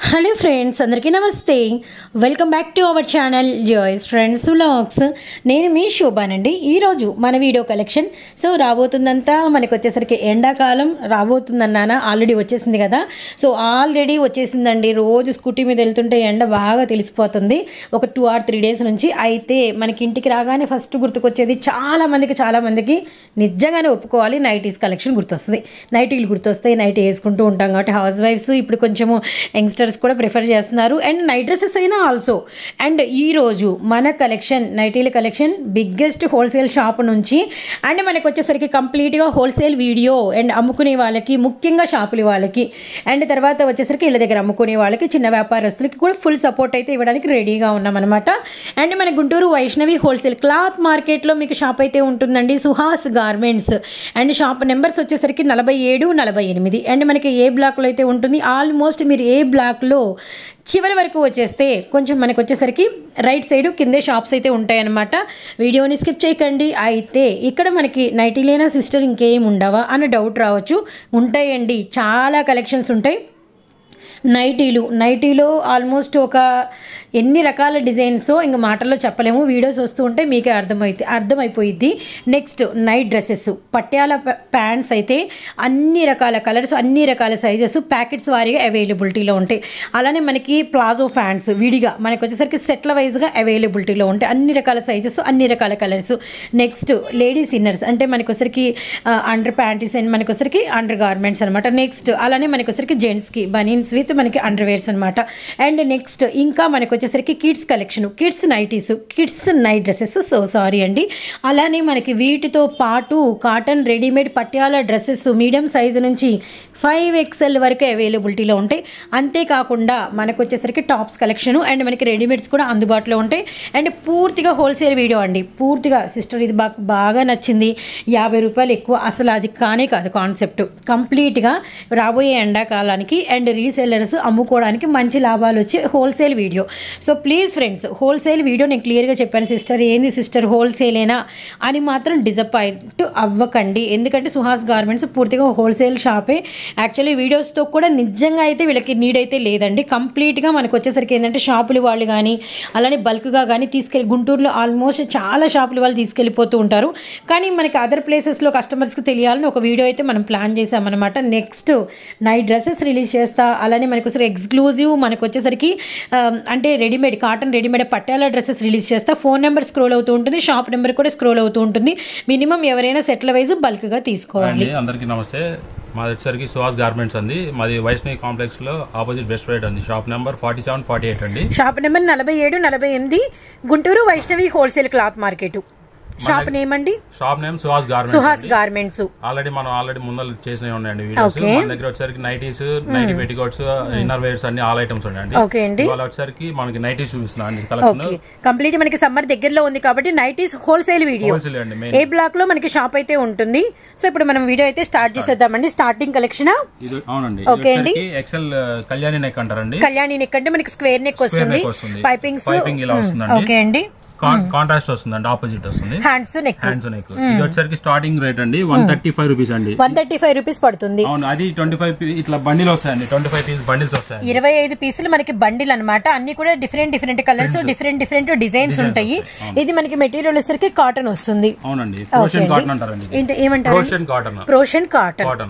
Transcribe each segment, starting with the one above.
Hello friends అందరికీ namaste welcome back to our channel Joy's friends vlogs నేను మీ శోభానండి ఈరోజు మన వీడియో కలెక్షన్ సో రాబోతుందంతా మనకు వచ్చేసరికి ఎండాకాలం రాబోతుందన్నానా ఆల్రెడీ వచ్చేసింది కదా సో ఆల్రెడీ వచ్చేసిందండి రోజు స్కూటీ మీద వెళ్తుంటే ఎండ బాగా తెలిసిపోతుంది ఒక టూ ఆర్ త్రీ డేస్ నుంచి అయితే మనకి ఇంటికి రాగానే ఫస్ట్ గుర్తుకొచ్చేది చాలా మందికి చాలా మందికి నిజంగానే ఒప్పుకోవాలి నైటీస్ కలెక్షన్ గుర్తొస్తుంది నైటీలు గుర్తొస్తాయి నైట్ వేసుకుంటూ ఉంటాం కాబట్టి హౌస్ వైఫ్స్ ఇప్పుడు కొంచెము యంగ్స్టర్స్ కూడా ప్రిఫర్ చేస్తున్నారు అండ్ నైట్ డ్రెస్సెస్ అయినా ఆల్సో అండ్ ఈరోజు మన కలెక్షన్ నైటీల కలెక్షన్ బిగ్గెస్ట్ హోల్సేల్ షాప్ నుంచి అండ్ మనకు వచ్చేసరికి కంప్లీట్గా హోల్సేల్ వీడియో అండ్ అమ్ముకునే వాళ్ళకి ముఖ్యంగా షాపుల వాళ్ళకి అండ్ తర్వాత వచ్చేసరికి ఇళ్ళ దగ్గర అమ్ముకునే వాళ్ళకి చిన్న వ్యాపారస్తులకి కూడా ఫుల్ సపోర్ట్ అయితే ఇవ్వడానికి రెడీగా ఉన్నామన్నమాట అండ్ మన గుంటూరు వైష్ణవి హోల్సేల్ క్లాత్ మార్కెట్లో మీకు షాప్ అయితే ఉంటుందండి Suhas garments and shop numbers వచ్చేసరికి నలభై ఏడు నలభై ఎనిమిది అండ్ మనకి ఏ బ్లాక్లో అయితే ఉంటుంది ఆల్మోస్ట్ మీరు ఏ బ్లాక్లో చివరి వరకు వచ్చేస్తే కొంచెం మనకు వచ్చేసరికి రైట్ సైడ్ కిందే షాప్స్ అయితే ఉంటాయన్నమాట వీడియోని స్కిప్ చేయకండి అయితే ఇక్కడ మనకి నైటీలేనా సిస్టర్ ఇంకేం ఉండవా అన్న డౌట్ రావచ్చు ఉంటాయండి చాలా కలెక్షన్స్ ఉంటాయి నైటీలు నైటీలో ఆల్మోస్ట్ ఒక ఎన్ని రకాల డిజైన్స్ ఇంక మాటల్లో చెప్పలేము వీడియోస్ వస్తూ ఉంటే మీకే అర్థమైతే అర్థమైపోయిద్ది next night dresses Patiala pants అయితే అన్ని రకాల కలర్స్ అన్ని రకాల సైజెస్ ప్యాకెట్స్ వారీగా అవైలబిలిటీలో ఉంటాయి అలానే మనకి ప్లాజో ఫ్యాంట్స్ విడిగా మనకి వచ్చేసరికి సెట్ల వైజ్గా అవైలబిలిటీలో ఉంటాయి అన్ని రకాల సైజెస్ అన్ని రకాల కలర్స్ నెక్స్ట్ లేడీస్ ఇన్నర్స్ అంటే మనకి వచ్చరికి అండర్ ప్యాంటీస్ అండ్ మనకి వచ్చరికి అండర్ గార్మెంట్స్ అనమాట నెక్స్ట్ అలానే మనకి వచ్చరికి జెంట్స్కి బనీన్స్ విత్ మనకి అండర్ వేర్స్ అనమాట అండ్ నెక్స్ట్ ఇంకా మనకి వచ్చేసరికి kids collection kids nighties kids night dresses so sorry అండి అలానే మనకి వీటితో పాటు cotton readymade Patiala dresses medium size నుంచి ఫైవ్ ఎక్స్ఎల్ వరకు అవైలబిలిటీలో ఉంటాయి అంతేకాకుండా మనకు వచ్చేసరికి టాప్స్ కలెక్షన్ అండ్ మనకి రెడీమేడ్స్ కూడా అందుబాటులో ఉంటాయి అండ్ పూర్తిగా హోల్సేల్ వీడియో అండి పూర్తిగా సిస్టర్ ఇది బాగా బాగా నచ్చింది యాభై రూపాయలు ఎక్కువ అసలు అది కానే కాదు కాన్సెప్ట్ కంప్లీట్గా రాబోయే ఎండాకాలానికి అండ్ రీసెల్లర్స్ అమ్ముకోవడానికి మంచి లాభాలు వచ్చే wholesale video so please friends wholesale video నేను క్లియర్గా చెప్పాను సిస్టర్ ఏంది సిస్టర్ హోల్సేలేనా అని మాత్రం డిసప్పాయింట్ అవ్వకండి ఎందుకంటే సుహాస్ గార్మెంట్స్ పూర్తిగా హోల్సేల్ షాపే యాక్చువల్లీ వీడియోస్తో కూడా నిజంగా అయితే వీళ్ళకి నీడ్ అయితే లేదండి కంప్లీట్గా మనకు వచ్చేసరికి ఏంటంటే షాపులు వాళ్ళు కానీ అలానే బల్క్గా కానీ తీసుకెళ్ళి గుంటూరులో ఆల్మోస్ట్ చాలా షాపులు వాళ్ళు తీసుకెళ్ళిపోతూ ఉంటారు కానీ మనకి అదర్ ప్లేసెస్లో కస్టమర్స్కి తెలియాలని ఒక వీడియో అయితే మనం ప్లాన్ చేసామన్నమాట నెక్స్ట్ నైట్ డ్రెస్సెస్ రిలీజ్ చేస్తా అలానే మనకు వచ్చేసరికి ఎక్స్క్లూజివ్ మనకు వచ్చేసరికి ఆ, అంటే readymade cotton readymade Patiala dresses release చేస్తా ఫోన్ నెంబర్ స్క్రోల్ అవుతూ ఉంటుంది షాప్ నెంబర్ కూడా స్క్రోల్ అవుతూ ఉంటుంది మినిమం ఎవరైనా సెట్ల వైజ్ బల్క్గా తీసుకోవాలి అండి అందరికీ నమస్తే మాది వచ్చేసరికి సుహాస్ గార్మెంట్స్ అండి మాది వైష్ణవి కాంప్లెక్స్ లో ఆపోజిట్ బెస్ట్ రైట్ అండి shop number forty seven forty eight అండి షాప్ నెంబర్ నలభై ఏడు నలభై ఎనిమిది Guntur Vaishnavi wholesale cloth market shop name అండి shop name Suhas garments Suhas garments already మనం ఆల్రెడీ ముందర చేసినవి ఉన్నాయండి వీడియోస్ Okay. మన దగ్గర వచ్చేసరికి nighties nighty petticoats inner wears అన్ని ఆల్ ఐటమ్స్ ఉన్నాయండి ఓకే అండి ఇవాళ వచ్చేసరికి మనకి నైటీస్ చూపిస్తున్నాం అండి కలెక్షన్ ఓకే కంప్లీట్ మనకి సమ్మర్ దగ్గరలో ఉంది కాబట్టి నైటీస్ హోల్సేల్ వీడియో హోల్సేల్ అండి మెయిన్ ఏ బ్లాక్ లో మనకి షాప్ అయితే ఉంటుంది సో ఇప్పుడు మనం వీడియో అయితే స్టార్ట్ చేసేద్దామండి స్టార్టింగ్ కలెక్షన్ ఇది అవునండి Okay అండి. ఎక్సెల్ కళ్యాణి నెక్ అంటారండి కళ్యాణి నెక్ అంటే మనకి స్క్వేర్ నెక్ వస్తుంది neck వస్తుంది. పైపింగ్స్ Piping ఇలా వస్తుందండి. ఓకే అండి కాంట్రాస్ట్ వస్తుందండి ఆపోజిట్ వస్తుంది హ్యాండ్స్ నెక్ హ్యాండ్స్ నెక్ ఇది వచ్చేసరికి స్టార్టింగ్ రేట్ అండి వన్ థర్టీ ఫైవ్ రూపీస్ అండి వన్ థర్టీ ఫైవ్ రూపీస్ పడుతుంది అవును అది ట్వంటీ ఫైవ్ ఇట్లా బండిల్ వస్తాయండి ట్వంటీ ఫైవ్ పీస్ బండిల్స్ వస్తాయండి ఇరవై ఐదు పీసులు మనకి బండిల్ అన్నమాట అన్ని కూడా different different colours different different designs ఉంటాయి ఇది మనకి మెటీరియల్ వచ్చేసరికి కాటన్ వస్తుంది అవునండి ప్రోషన్ కాటన్ అంటారండి ఇది. ఏంటి ఏమంటారు ప్రోషన్ కాటన్ ప్రోషన్ కాటన్ కాటన్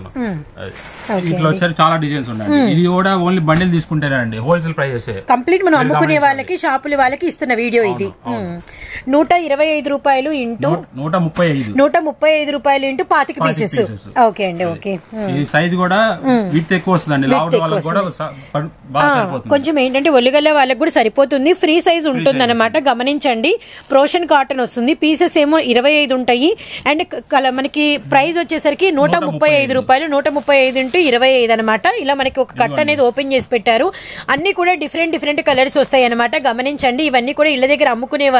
అది. ఇట్లా వచ్చేసి చాలా డిజైన్స్ ఉన్నాయండి ఇది కూడా ఓన్లీ బండిల్ తీసుకుంటేనే అండి హోల్సేల్ ప్రైస్ కంప్లీట్ మనం అమ్ముకునే వాళ్ళకి షాపుల వాళ్ళకి ఇస్తున్న వీడియో ఇది మ్మ్. నూట ఇరవై ఐదు రూపాయలు ఇంటూ నూట ముప్పై ఐదు నూట ముప్పై ఐదు రూపాయలు ఇంటూ పాతిక పీసెస్ pieces. ఓకే అండి ఓకే ఈ సైజ్ కూడా విత్ ఎక్కువ వస్తుందండి లావుడ్ వాళ్ళకి కూడా స- ప- బాగా సరిపోతుంది కొంచెం ఏంటంటే ఒలిగల్ల వాళ్ళకి కూడా సరిపోతుంది ఫ్రీ సైజ్ ఉంటుంది అనమాట గమనించండి ప్రోషన్ కాటన్ వస్తుంది పీసెస్ ఏమో ఇరవై ఐదు ఉంటాయి అండ్ కల- మనకి ప్రైస్ వచ్చేసరికి నూట ముప్పై ఐదు రూపాయలు నూట ముప్పై ఐదు ఇంటూ ఇరవై ఐదు అనమాట ఇలా మనకి ఒక కట్ అనేది ఓపెన్ చేసి పెట్టారు అన్ని కూడా డిఫరెంట్ డిఫరెంట్ కలర్స్ వస్తాయి అనమాట గమనించండి ఇవన్నీ కూడా ఇళ్ళ దగ్గర అమ్ముకునే వాళ్ళకి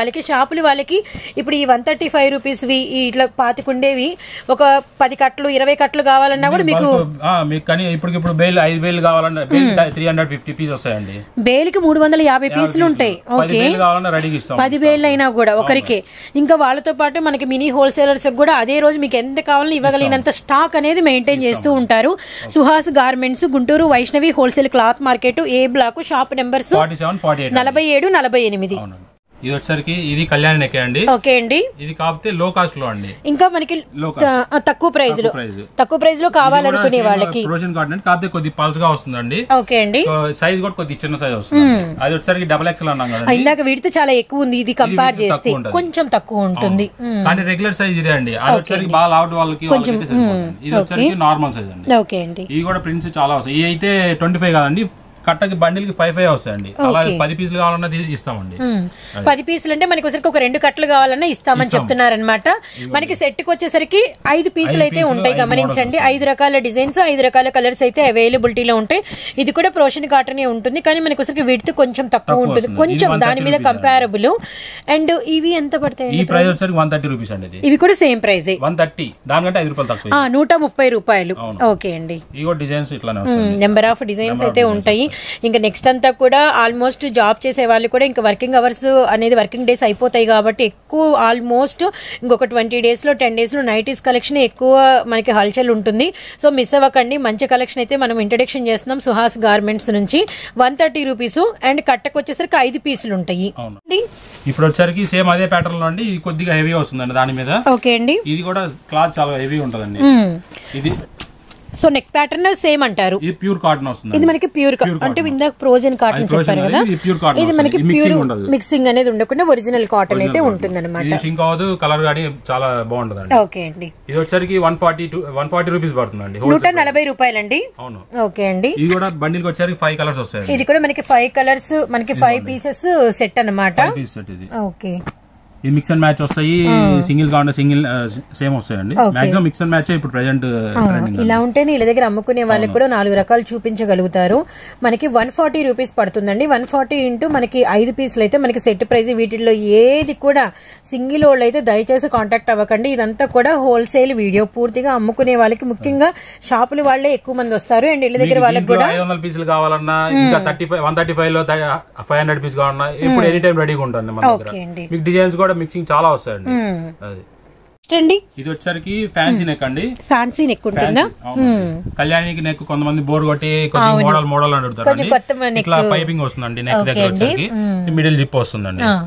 వాళ్ళకి షాపులు వాళ్ళకి ఇప్పుడు ఈ వన్ థర్టీ ఫైవ్ రూపీస్ ఇట్లా పాతికుండేవి ఒక పది కట్టలు ఇరవై కట్టలు కావాలన్నా కూడా మీకు బల్క్, ఆ, మీకు కానీ ఇప్పుడు ఇప్పుడు బేల్ ఐదు బేలు కావాలన్నా bale three hundred fifty piece వస్తాయండి బేలికి మూడు వందల యాభై పీసులు ఉంటాయి పది ఓకే బేలు కావాలన్నా రెడీగా ఇస్తాం పది వేలు అయినా కూడా ఒకరికి ఇంకా వాళ్ళతో పాటు మనకి మినీ హోల్సేలర్స్ కూడా అదే రోజు మీకు ఎంత కావాలో ఇవ్వగలిగినంత స్టాక్ అనేది మెయింటైన్ చేస్తూ ఉంటారు Suhas garments Guntur Vaishnavi wholesale cloth market A block shop numbers forty seven forty eight నలభై ఏడు నలభై ఎనిమిది అవునండి ఇది వచ్చరికి ఇది కళ్యాణి నెక్కే అండి ఓకే అండి ఇది కాకపోతే లో కాస్ట్ లో అండి ఇంకా మనకి Low త- తక్కువ ప్రైజ్ లో ప్రైస్ తక్కువ ప్రైజ్ లో కావాలనుకునే వాళ్ళకి ప్రోషన్ కాటన్ కాకపోతే కొద్ది పల్స్ గా వస్తుందండి ఓకే అండి సైజ్ కూడా కొద్ది చిన్న సైజ్ వస్తుంది అది వచ్చరికి డబల్ ఎక్స్ఎల్ అన్నాం కదండి ఇందాక వీడితే చాలా ఎక్కువ ఉంది ఇది కంపేర్ వీటితో చేస్తే తక్కువ ఉంటది. కొంచెం తక్కువ ఉంటుంది మ్మ్. కానీ రెగ్యులర్ సైజ్ ఇదే అండి అది వచ్చరికి బాగా లావుట్ వాళ్ళకి వాళ్ళకైతే సరిపోతుంది ఇది వచ్చరికి నార్మల్ సైజ్ అండి ఓకే అండి ఇవి కూడా ప్రింట్స్ చాలా వస్తాయి ఇవి అయితే ట్వంటీ ఫైవ్ కాదండి కట్టకి బండిల్ కి ఫైవ్ ఫైవ్ వస్తాయండి అలా పది పీసులు కావాలన్నా తీ- ఇస్తామండి మ్మ్. పది పీసులు అంటే మనకి ఒకసారికి ఒక రెండు కట్టలు కావాలన్నా ఇస్తామని చెప్తున్నారనమాట మనకి సెట్ కి వచ్చేసరికి ఐదు పీసులు అయితే పీసులు, ఉంటాయి ఐదు గమనించండి ఐదు రకాల డిజైన్స్ ఐదు రకాల కలర్స్ అయితే అవైలబిలిటీలో ఉంటాయి ఇది కూడా ప్రోషన్ కాటన్ ఉంటుంది కానీ మనకి ఒకసారికి విడ్త్ కొంచెం తక్కువ ఉంటుంది వస్తుంది. కొంచెం ఇది దాని మీద 130 కంపారబుల్ అండ్ ఇవి ఎంత పడతాయి ఈ ప్రైస్ వచ్చరికి వన్ థర్టీ రూపీస్ అండి ఇది ఇవి కూడా సేమ్ ప్రైజే వన్ థర్టీ దానికంటే ఐదు రూపాయలు తక్కువ ఆ, నూట ముప్పై రూపాయలు ఓకే అండి ఇవి కూడా డిజైన్స్ ఇట్లానే వస్తాయి నెంబర్ ఆఫ్ డిజైన్స్ అయితే ఉంటాయి ఇంకా నెక్స్ట్ అంతా కూడా ఆల్మోస్ట్ జాబ్ చేసే వాళ్ళు కూడా ఇంకా వర్కింగ్ అవర్స్ అనేది వర్కింగ్ డేస్ అయిపోతాయి కాబట్టి ఎక్కువ ఆల్మోస్ట్ ఇంకొక ట్వంటీ డేస్ లో టెన్ డేస్ లో నైటీస్ కలెక్షన్ ఎక్కువ మనకి హల్చల్ ఉంటుంది సో మిస్ అవ్వకండి మంచి కలెక్షన్ అయితే మనం ఇంట్రడక్షన్ చేస్తున్నాం సుహాస్ గార్మెంట్స్ నుంచి వన్ థర్టీ రూపీస్ అండ్ కట్టకు వచ్చేసరికి ఐదు పీసులు ఉంటాయి అవును ఇప్పుడు వచ్చరికి సేమ్ అదే ప్యాటర్న్ లో అండి ఇది కొద్దిగా హెవీ వస్తుందండి దాని మీద ఓకే అండి ఇది కూడా క్లాత్ చాలా హెవీ ఉంటదండి ఇది సో నెక్ ప్యాటర్న్ సేమ్ అంటారు ఇది ప్యూర్ కాటన్ వస్తుంది ఇది మనకి ప్యూర్ అంటే ఇందాక ప్రోజన్ కాటన్ అది frozen చెప్పారు అది, కదా ఇది pure cotton ఇది వస్తుంది. మనకి ఇది ప్యూర్ mixing ఉండదు. మిక్సింగ్ అనేది ఉండకుండా ఒరిజినల్ కాటన్ అయితే ఉంటుంది అనమాట ఇది షింక్ అవ్వదు కలర్ గానీ చాలా బాగుంటదండి ఓకే అండి ఇది వచ్చరికి one forty two one forty rupees పడుతుందండి నూట నలభై రూపాయలండి అవును ఓకే అండి ఇది కూడా బండిల్కి వచ్చరికి ఫైవ్ కలర్స్ వస్తాయండి ఇది కూడా మనకి ఫైవ్ కలర్స్ మనకి ఫైవ్ పీసెస్ సెట్ అన్నమాట ఫైవ్ పీస్ సెట్ ఇది ఓకే ఇది మిక్స్ అండ్ మ్యాచ్ వస్తాయి సింగిల్ కావాలంటే సింగిల్ సేమ్ వస్తాయండి మాక్సిమం మిక్స్ అండ్ మ్యాచ్ ఇప్పుడు ప్రెసెంట్ ట్రెండింగ్ ఇలా ఉంటేనే వీళ్ళ దగ్గర అమ్ముకునే వాళ్ళకి కూడా నాలుగు రకాలు చూపించగలుగుతారు మనకి వన్ ఫార్టీ రూపీస్ పడుతుందండి వన్ ఫార్టీ ఇంటూ మనకి ఐదు పీసులు అయితే మనకి సెట్ ప్రైస్ వీటిల్లో ఏది కూడా సింగిల్ వాళ్ళు అయితే దయచేసి కాంటాక్ట్ అవ్వకండి ఇదంతా కూడా హోల్సేల్ వీడియో పూర్తిగా అమ్ముకునే వాళ్ళకి ముఖ్యంగా షాపులు వాళ్ళే ఎక్కువ మంది వస్తారు అండ్ వీళ్ళ దగ్గర వాళ్ళకి కూడా ఐదు వందల పీసులు కావాలన్నా ఇంకా thirty five one thirty five లో ఫైవ్ హండ్రెడ్ పీస్ కావాలన్నా ఇప్పుడు ఎనీ టైం రెడీగా ఉంటుంది మన దగ్గర ఓకే అండి మీకు డిజైన్స్ కూడా మిక్సింగ్ చాలా వస్తాయండి అది నెక్స్ట్ అండి ఇది వచ్చరికి ఫ్యాన్సీ నెక్ అండి ఫ్యాన్సీ నెక్ ఉంటుందా అవును. కళ్యాణికి నెక్ కొంతమంది బోర్ కొట్టి కొంచెం మోడల్ మోడల్ అని అడుగుతారు కొంచెం కొత్త neck. ఇట్లా పైపింగ్ వస్తుందండి నెక్ దగ్గర వచ్చరికి మిడిల్ జిప్ వస్తుందండి ఆ,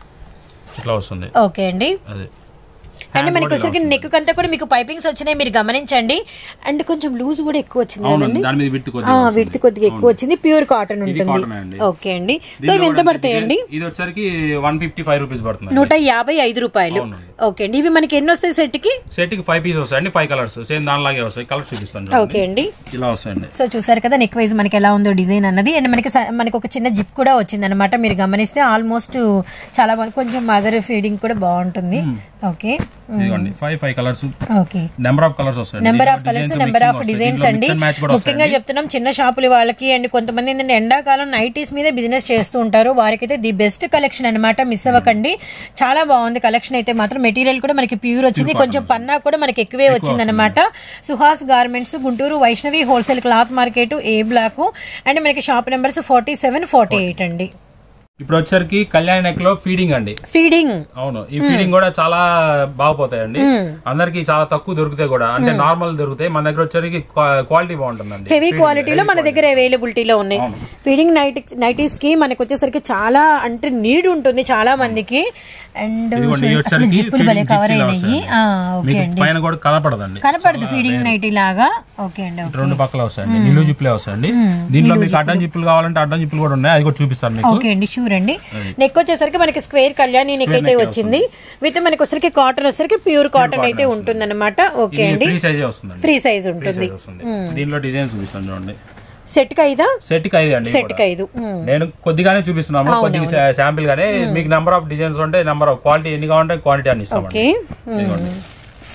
ఇట్లా వస్తుంది ఓకే అండి అది అండ్ మనకి వచ్చరికి నెక్ కంతా కూడా మీకు పైపింగ్స్ వచ్చినాయి మీరు గమనించండి అండ్ కొంచెం లూజ్ కూడా ఎక్కువ వచ్చింది అవునండి దాని మీద విట్టు ఆ, కొద్దిగా విడ్త్ కొద్దిగా ఎక్కువ వచ్చింది ప్యూర్ కాటన్ ఉంటుంది కాటన్ అండి ఓకే అండి సో ఇవి ఎంత పడతాయండి ఇది వచ్చరికి వన్ ఫిఫ్టీ ఫైవ్ రూపీస్ పడుతుంది నూట యాభై ఐదు రూపాయలు అవునండి. ఓకే అండి ఇవి మనకి ఎన్ని వస్తాయి సెట్ కి సెట్ కి ఫైవ్ పీస్ వస్తాయండి ఫైవ్ కలర్స్ సేమ్ దానిలాగే వస్తాయి కలర్స్ చూపిస్తాను చూడండి. ఓకే అండి ఇలా వస్తాయండి సో చూసారు కదా నెక్ వైజ్ మనకి ఎలా ఉందో డిజైన్ అన్నది అండ్ మనకి స- మనకి ఒక చిన్న జిప్ కూడా వచ్చింది అనమాట మీరు గమనిస్తే ఆల్మోస్ట్ చాలా బాగుంది కొంచెం మదర్ ఫీడింగ్ కూడా బాగుంటుంది ఓకే ఇదిగోండి five five colours okay number of colours వస్తాయి number of colours number of designs అండి ముఖ్యంగా చెప్తున్నాం చిన్న షాపుల వాళ్ళకి అండ్ కొంతమంది ఏంటంటే ఎండాకాలం నైటీస్ మీదే బిజినెస్ చేస్తూ ఉంటారు వారికైతే ది బెస్ట్ కలెక్షన్ అన్నమాట మిస్ అవ్వకండి చాలా బాగుంది కలెక్షన్ అయితే మాత్రం మెటీరియల్ కూడా మనకి ప్యూర్ వచ్చింది కొంచెం పన్నా కూడా మనకి ఎక్కువే వచ్చింది అనమాట Suhas garments Guntur Vaishnavi wholesale cloth market A block and మనకి shop numbers forty seven forty eight అండి ఇప్పుడు వచ్చరికి కళ్యాణ్ నెక్ లో ఫీడింగ్ అండి ఫీడింగ్ అవును ఈ ఫీడింగ్ కూడా చాలా బాగుపోతాయండి అందరికి చాలా తక్కువ దొరుకుతాయి కూడా అంటే నార్మల్ దొరుకుతాయి మన దగ్గర వచ్చరికి క్వాలిటీ బాగుంటుందండి హెవీ క్వాలిటీలో మన దగ్గర అవైలబిలిటీలో ఉన్నాయి ఫీడింగ్ నైట్ నైటీస్ కి మనకి వచ్చేసరికి చాలా అంటే నీడ్ ఉంటుంది చాలా మందికి అండ్ ఇదిగోండి, ఇవి అసలు వచ్చేసరికి జిప్పులు భలే feeding కవర్ జిప్స్ ఇలా అయినాయి వస్తాయండి. ఆ, ఓకే మీకు అండి పైన కూడా కనపడదండి కనపడదు ఫీడింగ్ నైటీ లాగా ఓకే అండి ఓకే. రెండు పక్కల వస్తాయండి నిలువు జిప్పులే వస్తాయండి దీంట్లో మీకు అడ్డం జిప్పులు కావాలంటే అడ్డం జిప్పులు కూడా ఉన్నాయి అది కూడా చూపిస్తాను మీకు ఓకే అండి షూర్ అండి నెక్ వచ్చేసరికి మనకి స్క్వేర్ కళ్యాణి నెక్ అయితే వచ్చింది విత్ మనకి వచ్చరికి కాటన్ వచ్చరికి ప్యూర్ కాటన్ అయితే ఉంటుంది అనమాట ఓకే అండి ఫ్రీ సైజే వస్తుందండి ఫ్రీ సైజ్ ఫ్రీ ఉంటుంది సైజ్ వస్తుంది దీంట్లో డిజైన్ చూపిస్తాను చూడండి సెట్ కి ఐదా సెట్ కి ఐదు అండి సెట్ కి ఐదు ఉమ్. నేను కొద్దిగానే చూపిస్తున్నాము కొద్దిగా శాంపిల్ గానే మీకు నెంబర్ ఆఫ్ డిజైన్స్ ఉంటే నెంబర్ ఆఫ్ క్వాలిటీ ఎన్ని కావాలంటే క్వాంటిటీ అని ఇస్తామండి ఓకే ఇదిగోండి.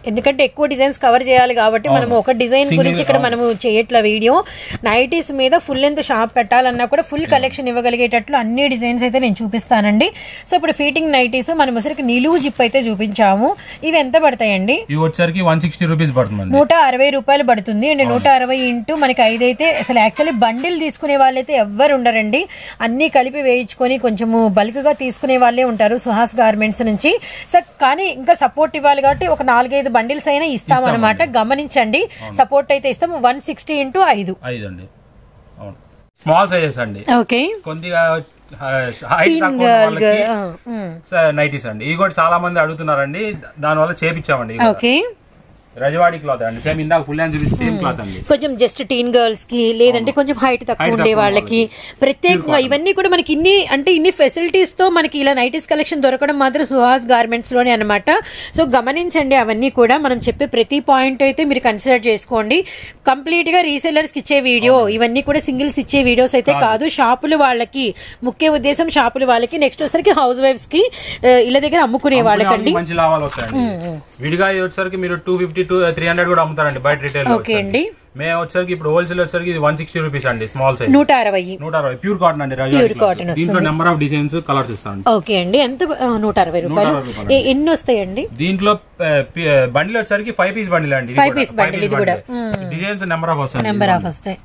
ఎందుకంటే ఎక్కువ డిజైన్స్ కవర్ చేయాలి కాబట్టి మనం ఒక డిజైన్ గురించి ఇక్కడ మనము చేయట్ల వీడియో నైటీస్ మీద ఫుల్ లెంత్ షాప్ పెట్టాలన్నా కూడా ఫుల్ కలెక్షన్ ఇవ్వగలిగేటట్లు అన్ని డిజైన్స్ అయితే నేను చూపిస్తానండి సో ఇప్పుడు ఫీటింగ్ నైటీస్ మనం ముసరికి నిలువు జిప్ అయితే చూపించాము ఇవి ఎంత పడతాయండి ఇవి వచ్చేసరికి వన్ సిక్స్టీ రూపీస్ పడుతుందండి నూట అరవై రూపాయలు పడుతుంది అండ్ నూట అరవై ఇంటూ మనకి ఐదైతే అసలు యాక్చువల్లీ బండిల్ తీసుకునే వాళ్ళైతే ఎవ్వరు ఉండరండి అన్ని కలిపి వేయించుకొని కొంచెము బల్క్ గా తీసుకునే వాళ్ళే ఉంటారు సుహాస్ గార్మెంట్స్ నుంచి సో కానీ ఇంకా సపోర్ట్ ఇవ్వాలి కాబట్టి ఒక నాలుగైదు బండిల్స్ అయినా ఇస్తాం అనమాట గమనించండి సపోర్ట్ అయితే ఇస్తాం వన్ సిక్స్టీ ఇంటూ ఐదు ఐదు అండి అవును స్మాల్ సైజెస్ అండి ఓకే కొద్దిగా హైట్ తక్కువ ఉన్న వాళ్ళకి నైటీస్ అండి ఇవి కూడా చాలా మంది అడుగుతున్నారండి దాని వల్ల చేపించామండి ఇవి కూడా. ఓకే రజవాడి క్లాత్ అండి సేమ్ ఇందాక ఫుల్ హ్యాండ్ చూపించి సేమ్ క్లాత్ అండి కొంచెం జస్ట్ టీన్ గర్ల్స్ కి లేదంటే కొంచెం హైట్ తక్కువ Height ఉండే తక్కువ వాళ్ళకి ప్రత్యేకంగా ఇవన్నీ కూడా మనకి ఇన్ని అంటే ఇన్ని ఫెసిలిటీస్ తో మనకి ఇలా నైటీస్ కలెక్షన్ దొరకడం మాత్రం సుహాస్ గార్మెంట్స్ లోనే అనమాట సో గమనించండి అవన్నీ కూడా మనం చెప్పే ప్రతి పాయింట్ అయితే మీరు కన్సిడర్ చేసుకోండి కంప్లీట్ గా రీసెలర్స్ కి ఇచ్చే వీడియో ఇవన్నీ కూడా సింగిల్స్ ఇచ్చే వీడియోస్ అయితే కాదు షాపులు వాళ్ళకి ముఖ్య ఉద్దేశం షాపులు వాళ్ళకి నెక్స్ట్ వచ్చరికి హౌస్ వైఫ్స్ కి ఆ, ఇళ్ళ దగ్గర అమ్ముకునే వాళ్ళకండి మంచి లాభాలు వస్తాయండి విడిగా ఇవి వచ్చేసరికి మీరు two fifty two three hundred కూడా అమ్ముతారండి బయట రిటైల్ ఓకే అండి మేము వచ్చేసరికి ఇప్పుడు హోల్సేల్ వచ్చేసరికి ఇది వన్ సిక్స్టీ రూపీస్ అండి స్మాల్ సైజ్ నూట అరవై నూట అరవై ప్యూర్ కాటన్ అండి రజవాడి Pure cloth. cotton దీంట్లో నెంబర్ ఆఫ్ డిజైన్స్ కలర్స్ ఇస్తాను ఓకే అండి ఎంత ఆ, నూట అరవై రూపాయలు అరవై రూపాయలు. ఏ- ఎన్ని వస్తాయండి దీంట్లో బండిల్ వచ్చేసరికి ఫైవ్ పీస్ బండిల్ అండి Five piece bundle ఇది కూడా. డిజైన్స్ నెంబర్ ఆఫ్ వస్తాయి నెంబర్ ఆఫ్ వస్తాయి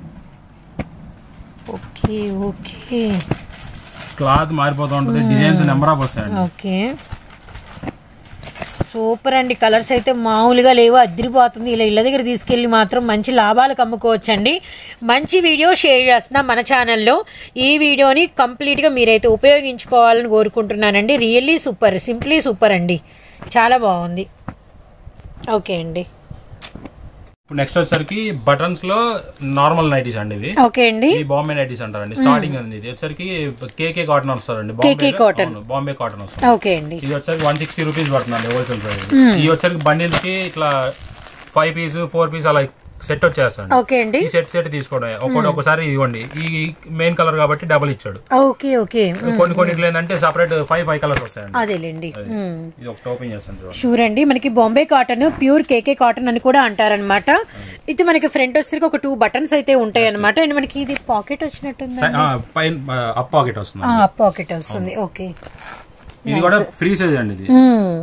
ఓకే ఓకే క్లాత్ మారిపోతూ ఉంటుంది డిజైన్స్ నెంబర్ ఆఫ్ వస్తాయండి ఓకే సూపర్ అండి కలర్స్ అయితే మామూలుగా లేవు అదిరిపోతుంది ఇలా ఇళ్ళ దగ్గర తీసుకెళ్ళి మాత్రం మంచి లాభాలకు అమ్ముకోవచ్చండి మంచి వీడియో షేర్ చేస్తున్నా మన ఛానల్లో ఈ వీడియోని కంప్లీట్గా మీరైతే ఉపయోగించుకోవాలని కోరుకుంటున్నానండి రియల్లీ సూపర్ సింప్లీ సూపర్ అండి చాలా బాగుంది ఓకే అండి ఇప్పుడు నెక్స్ట్ వచ్చేసరికి బటన్స్ లో నార్మల్ నైటీస్ అండి ఇవి ఓకే అండి ఇది బాంబే నైటీస్ అంటారండి స్టార్టింగ్ అండి ఇది వచ్చేసరికి కేకే కాటన్ వస్తారండి KK cotton. బాంబే కాటన్ వస్తుంది ఓకే అండి ఇది వచ్చేసరికి వన్ సిక్స్టీ రూపీస్ పడుతుందండి హోల్సేల్ ప్రైస్ ఇది వచ్చేసరికి బండిల్ కి ఇట్లా ఫైవ్ పీస్ ఫోర్ పీస్ అలా సెట్ వచ్చేస్తాండి ఓకే అండి ఈ సెట్ సెట్ తీసుకోవడం ఒక్కొక్కటి ఒకసారి ఇవ్వండి ఈ మెయిన్ కలర్ కాబట్టి డబుల్ ఇచ్చాడు ఓకే ఓకే కొన్ని కొన్నిట్లో ఏంటంటే సపరేట్ ఫైవ్ ఫైవ్ కలర్స్ వస్తాయండి అదేలేండి మ్మ్. ఇది ఒకటి ఓపెన్ చేస్తాను చూడండి షూర్ అండి మనకి Bombay cotton pure KK cotton అని కూడా అంటారనమాట ఇది మనకి ఫ్రంట్ వచ్చేసరికి ఒక టూ బటన్స్ అయితే ఉంటాయి అనమాట అండ్ మనకి ఇది పాకెట్ వచ్చినట్టుంది సై- ఆ, పైన అప్ పాకెట్ వస్తుంది పాకెట్ వస్తుంది ఓకే ఇది కూడా ఫ్రీ సైజ్ అండి ఇది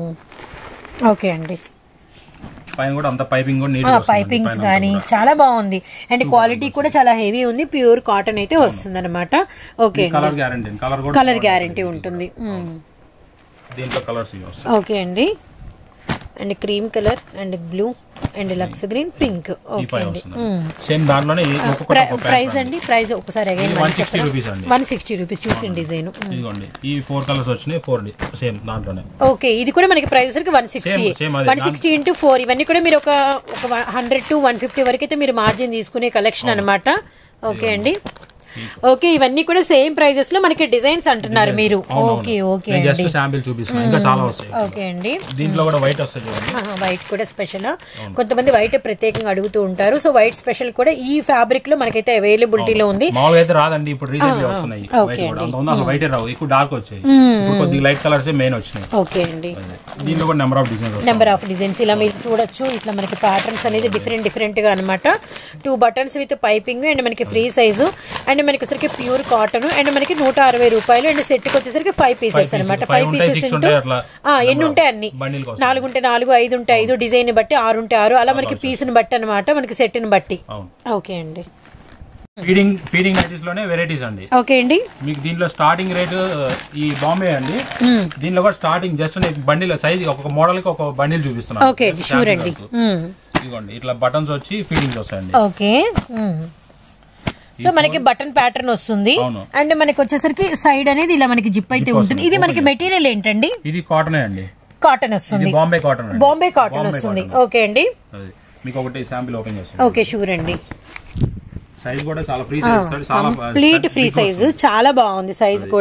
ఓకే అండి పైన కూడా అంత పైపింగ్ కూడా నీట్ పైపింగ్స్ కానీ చాలా బాగుంది అండ్ క్వాలిటీ కూడా చాలా హెవీ ఉంది ప్యూర్ కాటన్ అయితే వస్తుంది అనమాట ఓకే అండి కలర్ గ్యారంటీ కలర్ కూడా కలర్ గ్యారంటీ ఉంటుంది మ్మ్. దీంట్లో కలర్స్ ఇవి వస్తాయి ఓకే అండి and cream colour and blue and లక్స్ గ్రీన్ పింక్ ఈ ఓకే ఫైవ్ అండి వస్తుంది సేమ్ దాంట్లోనే ఈ ఒక్కొక్కటి ఒక్కొక్క ప్రైస్ అండి ప్రైస్ ఒకసారి అగైన్ వన్ సిక్స్టీ రూపీస్ అండి వన్ సిక్స్టీ రూపీస్ చూసిన డిజైన్ ఇదిగోండి ఈ ఫోర్ కలర్స్ వచ్చినాయి ఫోర్ సేమ్ దాంట్లోనే ఓకే ఇది కూడా మనకి ప్రైస్ సరికి వన్ సిక్స్టీ Same, same అదే. వన్ సిక్స్టీ ఇంటూ ఫోర్ ఇవన్నీ కూడా మీరు ఒక ఒక హండ్రెడ్ టు వన్ ఫిఫ్టీ వరకు అయితే మీరు మార్జిన్ తీసుకునే కలెక్షన్ అన్నమాట ఓకే అండి ఓకే ఇవన్నీ కూడా సేమ్ ప్రైజెస్ లో మనకి డిజైన్స్ అంటున్నారు మీరు ఓకే ఓకే నేను అండి జస్ట్ శాంపిల్ చూపిస్తాను ఇంకా చాలా వస్తాయి ఓకే అండి దీంట్లో కూడా వైట్ వస్తాయి చూడండి వైట్ కూడా స్పెషల్ కొంతమంది వైట్ ప్రత్యేకంగా అడుగుతూ ఉంటారు సో వైట్ స్పెషల్ కూడా ఈ ఫ్యాబ్రిక్ లో మనకైతే అవైలబిలిటీలో ఉంది మామూలుగా అయితే రాదండి ఇప్పుడు రీసెంట్ వస్తున్నాయి వైట్ కూడా అంత ఉంది అసలు వైట్ రావు ఎక్కువ డార్క్ వచ్చాయి ఇప్పుడు కొద్దిగా లైట్ కలర్స్ మెయిన్ వచ్చినాయి ఓకే అండి దీంట్లో కూడా నెంబర్ ఆఫ్ డిజైన్స్ వస్తాయి నెంబర్ ఆఫ్ డిజైన్స్ ఇలా మీరు చూడొచ్చు ఇట్లా మనకి ప్యాటర్న్స్ అనేది డిఫరెంట్ డిఫరెంట్ గా అనమాట two buttons with piping and మనకి ఫ్రీ సైజు అండ్ మనకి వచ్చరికి ప్యూర్ కాటన్ అండ్ మనకి నూట అరవై రూపాయలు అండ్ సెట్ కి వచ్చేసరికి ఫైవ్ పీసెస్ అనమాట Five ఫైవ్ ఉంటాయి, పీసెస్ six ఉంటాయి అట్లా. ఎన్ని ఉంటాయి అన్ని బండిల్ కోసం నాలుగు ఉంటే నాలుగు ఐదు ఉంటే ఐదు డిజైన్ ని బట్టి ఆరు ఉంటే ఆరు అలా మనకి పీస్ ని బట్టి అనమాట మనకి సెట్ ని బట్టి అవును ఓకే అండి ఫీడింగ్ ఫీడింగ్ నైటీస్ లోనే వెరైటీస్ అండి ఓకే అండి మీకు దీంట్లో స్టార్టింగ్ రేట్ ఈ బాంబే అండి మ్మ్. దీంట్లో కూడా స్టార్టింగ్ జస్ట్ బండిల్ సైజ్ ఒక్కొక్క మోడల్ కి ఒక బండిల్ చూపిస్తున్నాను ఓకే షూర్ అండి మ్మ్. ఇదిగోండి ఇట్లా బటన్స్ వచ్చి ఫీడింగ్స్ వస్తాయండి ఓకే మ్మ్. సో మనకి బటన్ ప్యాటర్న్ వస్తుంది అవును. అండ్ మనకి వచ్చేసరికి సైడ్ అనేది ఇలా మనకి జిప్ అయితే ఉంటుంది ఇది మనకి మెటీరియల్ ఏంటండి ఇది కాటనే అండి కాటన్ ఇది వస్తుంది బాంబే కాటన్ అండి బాంబే కాటన్ వస్తుంది ఓకే అండి అది. మీకు ఒకటి శాంపిల్ ఓపెన్ చేస్తాను ఓకే షూర్ అండి సైజ్ కూడా చాలా ఫ్రీ సైజ్ ఇస్తాడు చాలా కంప్లీట్ ఫ్రీ సైజ్ చాలా బాగుంది సైజ్ కూడా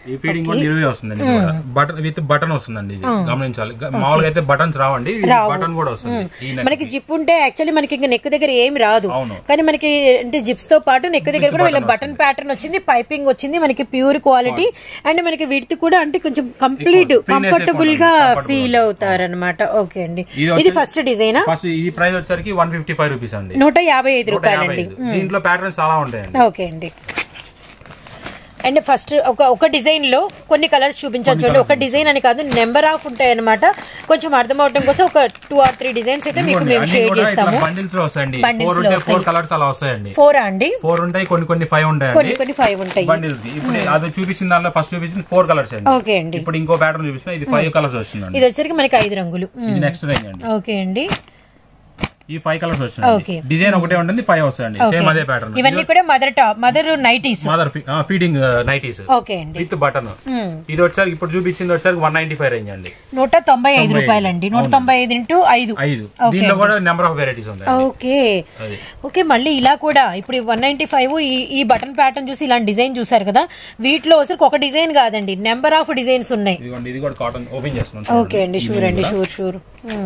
ఈ ఫీడింగ్ కూడా ఇరవై వస్తుందండి ఇది కూడా. బటన్ విత్ బటన్ వస్తుందండి ఇది గమనించాలి గ- మామూలుగా అయితే బటన్స్ రావండి ఇది బటన్ కూడా వస్తుంది ఈ neck మనకి జిప్ ఉంటే యాక్చువల్లీ మనకి ఇంకా నెక్ దగ్గర ఏమి రాదు అవును. కానీ మనకి అంటే జిప్స్ తో పాటు నెక్ దగ్గర కూడా వీళ్ళ బటన్ ప్యాటర్న్ వచ్చింది పైపింగ్ వచ్చింది మనకి ప్యూర్ క్వాలిటీ అండ్ మనకి విడ్త్ కూడా అంటే కొంచెం కంప్లీట్ ఎక్కువ, freeness కంఫర్టబుల్ ఎక్కువ గా ఉంటుంది, comfortable ఫీల్ అవుతారు అనమాట ఓకే అండి ఇది ఇది వచ్చి- ఫస్ట్ డిజైనా ఫస్ట్ ఈ ప్రైస్ వచ్చేసరికి వన్ ఫిఫ్టీ ఫైవ్ రూపీస్ అండి నూట యాభై ఐదు నూట యాభై రూపాయలండి ఐదు. దీంట్లో ప్యాటర్న్స్ చాలా ఉంటాయండి ఓకే అండి అండ్ ఫస్ట్ ఒక ఒక డిజైన్ లో కొన్ని కలర్స్ చూపించవచ్చు అండి ఒక డిజైన్ అని కాదు నెంబర్ ఆఫ్ ఉంటాయి అనమాట కొంచెం అర్థం అవడం కోసం ఒక టూ ఆర్ త్రీ డిజైన్స్ అయితే మీకు ఇదిగోండి, మేము అన్ని షేర్ కూడా ఇట్లా చేస్తాము బండిల్స్ లో వస్తాయండి Bundles ఫోర్ లో ఉంటే ఫోర్ కలర్స్ అలా వస్తాయండి ఫోర్ అండి ఫోర్ ఉంటాయి కొన్ని కొన్ని ఫైవ్ కొన్ని ఉంటాయండి కొన్ని ఫైవ్ ఉంటాయి బండిల్స్ కి ఇప్పుడు అది చూపించిన దానిలో ఫస్ట్ చూపించింది ఫోర్ కలర్స్ అండి ఓకే అండి ఇప్పుడు ఇంకో ప్యాటర్న్ చూపిస్తున్నా ఇది ఫైవ్ కలర్స్ వస్తుందండి ఇది వచ్చేసరికి మనకి ఐదు రంగులు ఇది నెక్స్ట్ రేంజ్ అండి ఓకే అండి ఈ ఫైవ్ కలర్స్ Okay. వస్తుంది డిజైన్ ఒకటే ఉంటుంది ఫైవ్ వస్తాయండి సేమ్ అదే ప్యాటర్న్ ఇవన్నీ కూడా mother top mother nighties mother feeding nighties okay అండి విత్ బటన్ మ్మ్. ఇది వచ్చారు ఇప్పుడు చూపించింది వచ్చారు వన్ నైన్టీ ఫైవ్ రేంజ్ అండి నూట తొంభై ఐదు రూపాయలండి నూట తొంభై ఐదు ఇంటూ ఐదు ఐదు దీనిలో కూడా నెంబర్ ఆఫ్ వెరైటీస్ ఉన్నాయి ఓకే అది ఓకే మళ్ళీ ఇలా కూడా ఇప్పుడు వన్ నైన్టీ ఫైవ్ ఈ ఈ బటన్ ప్యాటర్న్ చూసి ఇలాంటి డిజైన్ చూసారు కదా వీటిలో వచ్చరికి ఒక డిజైన్ కాదండి నెంబర్ ఆఫ్ డిజైన్స్ ఉన్నాయి ఇదిగోండి ఇది కూడా కాటన్ ఓపెన్ చేస్తున్నాం ఓకే అండి షూర్ అండి షూర్ షూర్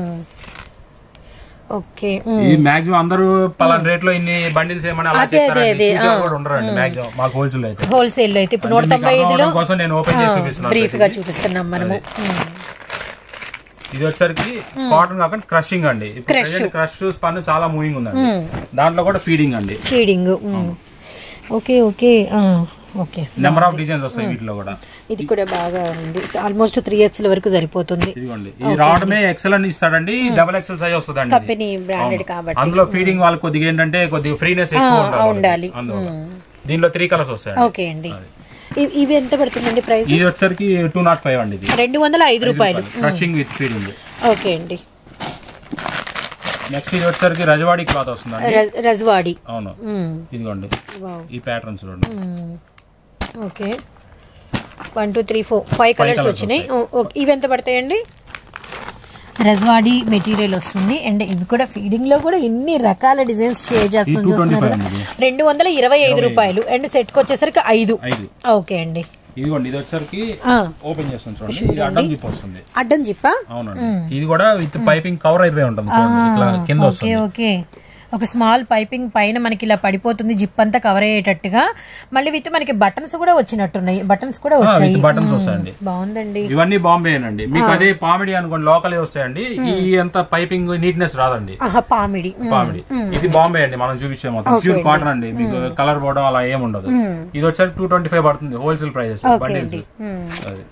ఓకే ఇది మాక్సిమం అందరూ పలానా రేట్ లో ఇన్ని బండిల్స్ ఏమని అలా అదే, అదే, చెప్తారండి అదే, చూసేవాళ్ళు కూడా ఉండరండి మాక్సిమం మాకు హోల్సేల్ అయితే హోల్సేల్ లో అయితే ఇప్పుడు నూట మీకు తొంభై అర్థం ఐదులో అవడం కోసం నేను ఓపెన్ చేసి చూపిస్తున్నాను బ్రీఫ్ గా చూపిస్తున్నాం మనము మ్మ్. ఇది వచ్చరికి కాటన్ కాకుండా క్రషింగ్ అండి క్రష్ స్పన్ చాలా మూవింగ్ ఉందండి దాంట్లో కూడా ఫీడింగ్ అండి ఫీడింగ్ ఓకే ఓకే ఆ, ఓకే నెంబర్ ఆఫ్ డిజైన్స్ వస్తాయి వీటిలో కూడా ఇది కూడా బాగా ఉంది ఆల్మోస్ట్ త్రీ ఎక్స్ వరకు సరిపోతుంది ఇదిగోండి ఈ రావడమే ఎక్సెల్ అని ఇస్తాడండి డబల్ ఎక్సెల్ సైజ్ వస్తుందండి ఇది. కంపెనీ బ్రాండెడ్ కాబట్టి అందులో ఫీడింగ్ వాళ్ళకి కొద్దిగా ఏంటంటే కొద్దిగా ఫ్రీనెస్ ఎక్కువ ఉండాలి ఉండాలి. వాళ్ళకి. అందువల్ల దీనిలో త్రీ కలర్స్ వస్తాయండి ఓకే అండి ఇ- ఇవి ఎంత పడుతుందండి ప్రైస్ ఇది వచ్చరికి టూ నాట్ ఫైవ్ అండి ఇది రెండు వందల ఐదు రూపాయలు క్రషింగ్ విత్ ఫీడింగ్ ఓకే అండి నెక్స్ట్ ఇది వచ్చరికి రజవాడి క్లాత్ వస్తుందండి రజ్- రజ్వాడి అవును మ్మ్. ఇదిగోండి వావ్. ఈ ప్యాటర్న్స్ చూడండి మ్మ్. Okay one two three four five colours colours వచ్చినాయి ఓ- ఓకే. ఇవి ఎంత పడతాయండి రజ్వాడి మెటీరియల్ వస్తుంది అండ్ ఇవి కూడా ఫీడింగ్ లో కూడా ఎన్ని రకాల డిజైన్స్ షేర్ చేస్తున్నాం ఇది 225 చూస్తున్నారు కదా? అండి రెండు వందల ఇరవై ఐదు రూపాయలు అండ్ సెట్ కి వచ్చేసరికి ఐదు ఐదు ఓకే అండి ఇదిగోండి ఇది వచ్చరికి ఆ, ఓపెన్ చేస్తాం చూడండి ఇది అడ్డం జిప్ వస్తుంది అడ్డం జిప్పా అవునండి ఇది కూడా విత్ పైపింగ్ కవర్ అయిపోయి ఉంటుంది చూడండి ఇట్లా కింద ఓకే వస్తుంది ఓకే ఒక స్మాల్ పైపింగ్ పైన మనకి ఇలా పడిపోతుంది జిప్ అంతా కవర్ అయ్యేటట్టుగా మళ్ళీ విత్ మనకి బటన్స్ కూడా వచ్చినట్టున్నాయి బటన్స్ కూడా వచ్చాయి విత్ బటన్స్ వస్తాయండి బాగుందండి ఇవన్నీ బాంబే అండి మీకు అదే పామిడి అనుకోండి లోకల్ వస్తాయండి ఈ అంత పైపింగ్ నీట్నెస్ రాదండి ఆహా పామిడి పామిడి ఇది బాంబే అండి మనం చూపించే మొత్తం ప్యూర్ కాటన్ అండి మీకు కలర్ పోవడం అలా ఏమి ఉండదు ఇది వచ్చేసరికి టూ ట్వంటీ ఫైవ్ పడుతుంది హోల్సేల్ ప్రైజెస్ బండిల్స్ అది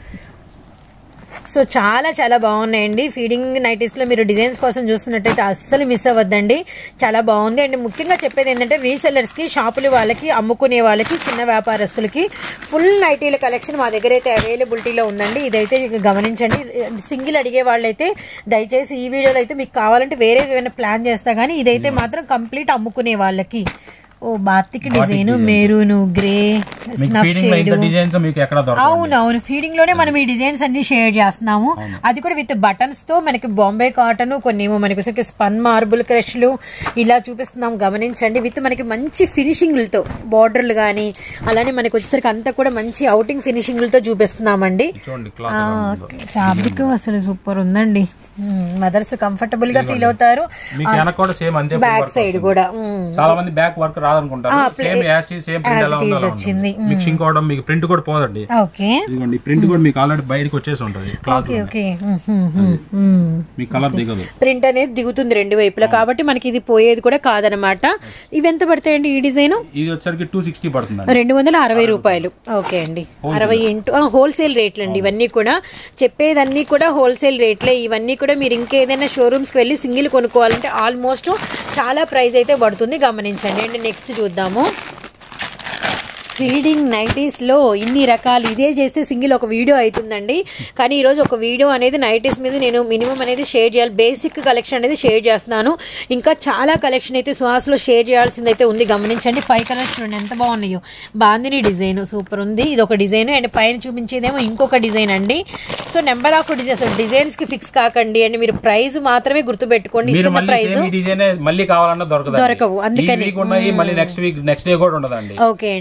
సో చాలా చాలా బాగున్నాయండి ఫీడింగ్ నైటీస్ లో మీరు డిజైన్స్ కోసం చూస్తున్నట్టయితే అస్సలు మిస్ అవ్వద్దండి చాలా బాగుంది అండ్ ముఖ్యంగా చెప్పేది ఏంటంటే రీసెల్లర్స్ కి షాపుల వాళ్ళకి అమ్ముకునే వాళ్ళకి చిన్న వ్యాపారస్తులకి ఫుల్ నైటీల కలెక్షన్ మా దగ్గర అయితే అవైలబిలిటీలో ఉందండి ఇదైతే గమనించండి సింగిల్ అడిగే వాళ్ళైతే దయచేసి ఈ వీడియోలో అయితే మీకు కావాలంటే వేరే ఏమైనా ప్లాన్ చేస్తా కానీ ఇదైతే మాత్రం కంప్లీట్ అమ్ముకునే వాళ్ళకి ఓ బాతిక్ డిజైన్ మెరూన్ గ్రే మీకు స్నఫ్ ఫీడింగ్ లో ఇంత డిజైన్స్ మీకు ఎక్కడ దొరకదు అవును అవును ఫీడింగ్ లోనే మనం ఈ డిజైన్స్ అన్ని షేర్ చేస్తున్నాము అది కూడా విత్ బటన్స్ తో మనకి బాంబే కాటన్ కొన్ని ఏమో మనకి వచ్చేసరికి స్పన్ మార్బుల్ క్రష్లు ఇలా చూపిస్తున్నాం గమనించండి విత్ మనకి మంచి ఫినిషింగ్లతో బార్డర్లు కానీ అలానే మనకి వచ్చేసరికి అంతా కూడా మంచి అవుటింగ్ ఫినిషింగ్లతో చూపిస్తున్నామండి చూడండి క్లాత్ ఫ్యాబ్రిక్ అసలు సూపర్ ఉందండి మదర్స్ కంఫర్టబుల్ గా ఫీల్ అవుతారు మీకు వెనక కూడా సేమ్ అంతే బ్యాక్ work సైడ్ వస్తుంది. కూడా మ్మ్. చాలా మంది బ్యాక్ వర్క్ రాదనుకుంటారు సేమ్ యాస్టీ సేమ్ ప్రింట్ ఎలా it is ఉందో అలా వచ్చింది. ఉంటుంది. మిక్సింగ్ కూడా మీకు ప్రింట్ కూడా పోదండి ఓకే ఇదిగోండి ప్రింట్ కూడా మీకు ఆల్రెడీ బయటకు వచ్చేసి ఉంటుంది క్లాత్ ఓకే ఓకే మ్మ్, మ్మ్, మ్మ్, మ్మ్. మీ కలర్ దిగదు ప్రింట్ అనేది దిగుతుంది రెండు వైపులా కాబట్టి మనకి ఇది పోయేది కూడా కాదనమాట ఇవి ఎంత పడతాయండి ఈ డిజైన్ ఇది వచ్చరికి టూ సిక్స్టీ పడుతుందండి రెండు వందల అరవై రూపాయలు ఓకే అండి అరవై ఇంటూ హోల్సేల్ రేట్లు అండి ఇవన్నీ కూడా చెప్పేదన్నీ కూడా హోల్సేల్ రేట్లే ఇవన్నీ కూడా మీరు ఇంకేదైనా షోరూమ్స్కి వెళ్ళి సింగిల్ కొనుక్కోవాలంటే ఆల్మోస్ట్ చాలా ప్రైస్ అయితే పడుతుంది గమనించండి అండ్ నెక్స్ట్ చూద్దాము ఫీడింగ్ నైటీస్ లో ఇన్ని రకాలు ఇదే చేస్తే సింగిల్ ఒక వీడియో అవుతుందండి కానీ ఈ రోజు ఒక వీడియో అనేది నైటీస్ మీద నేను మినిమం అనేది షేర్ చేయాలి బేసిక్ కలెక్షన్ అనేది షేర్ చేస్తున్నాను ఇంకా చాలా కలెక్షన్ అయితే సుహాస్లో షేర్ చేయాల్సింది అయితే ఉంది గమనించండి ఫైవ్ కలర్స్ చూడండి ఎంత బాగున్నాయో బాందిని డిజైన్ సూపర్ ఉంది ఇది ఒక డిజైన్ అండ్ పైన చూపించేదేమో ఇంకొక డిజైన్ అండి so number of designs designs కి ఫిక్స్ కాకండి అండ్ మీరు ప్రైస్ మాత్రమే గుర్తుపెట్టుకోండి మీరు ఇస్తున్న మళ్ళీ ప్రైస్ సేమ్ ఈ డిజైన్ మళ్ళీ కావాలన్నా దొరకదు దొరకవు, అందుకని. వీక్ ఉన్నాయి మళ్ళీ నెక్స్ట్ వీక్ నెక్స్ట్ డే కూడా ఉండదండి ఓకే అండి ఎప్పటికప్పుడు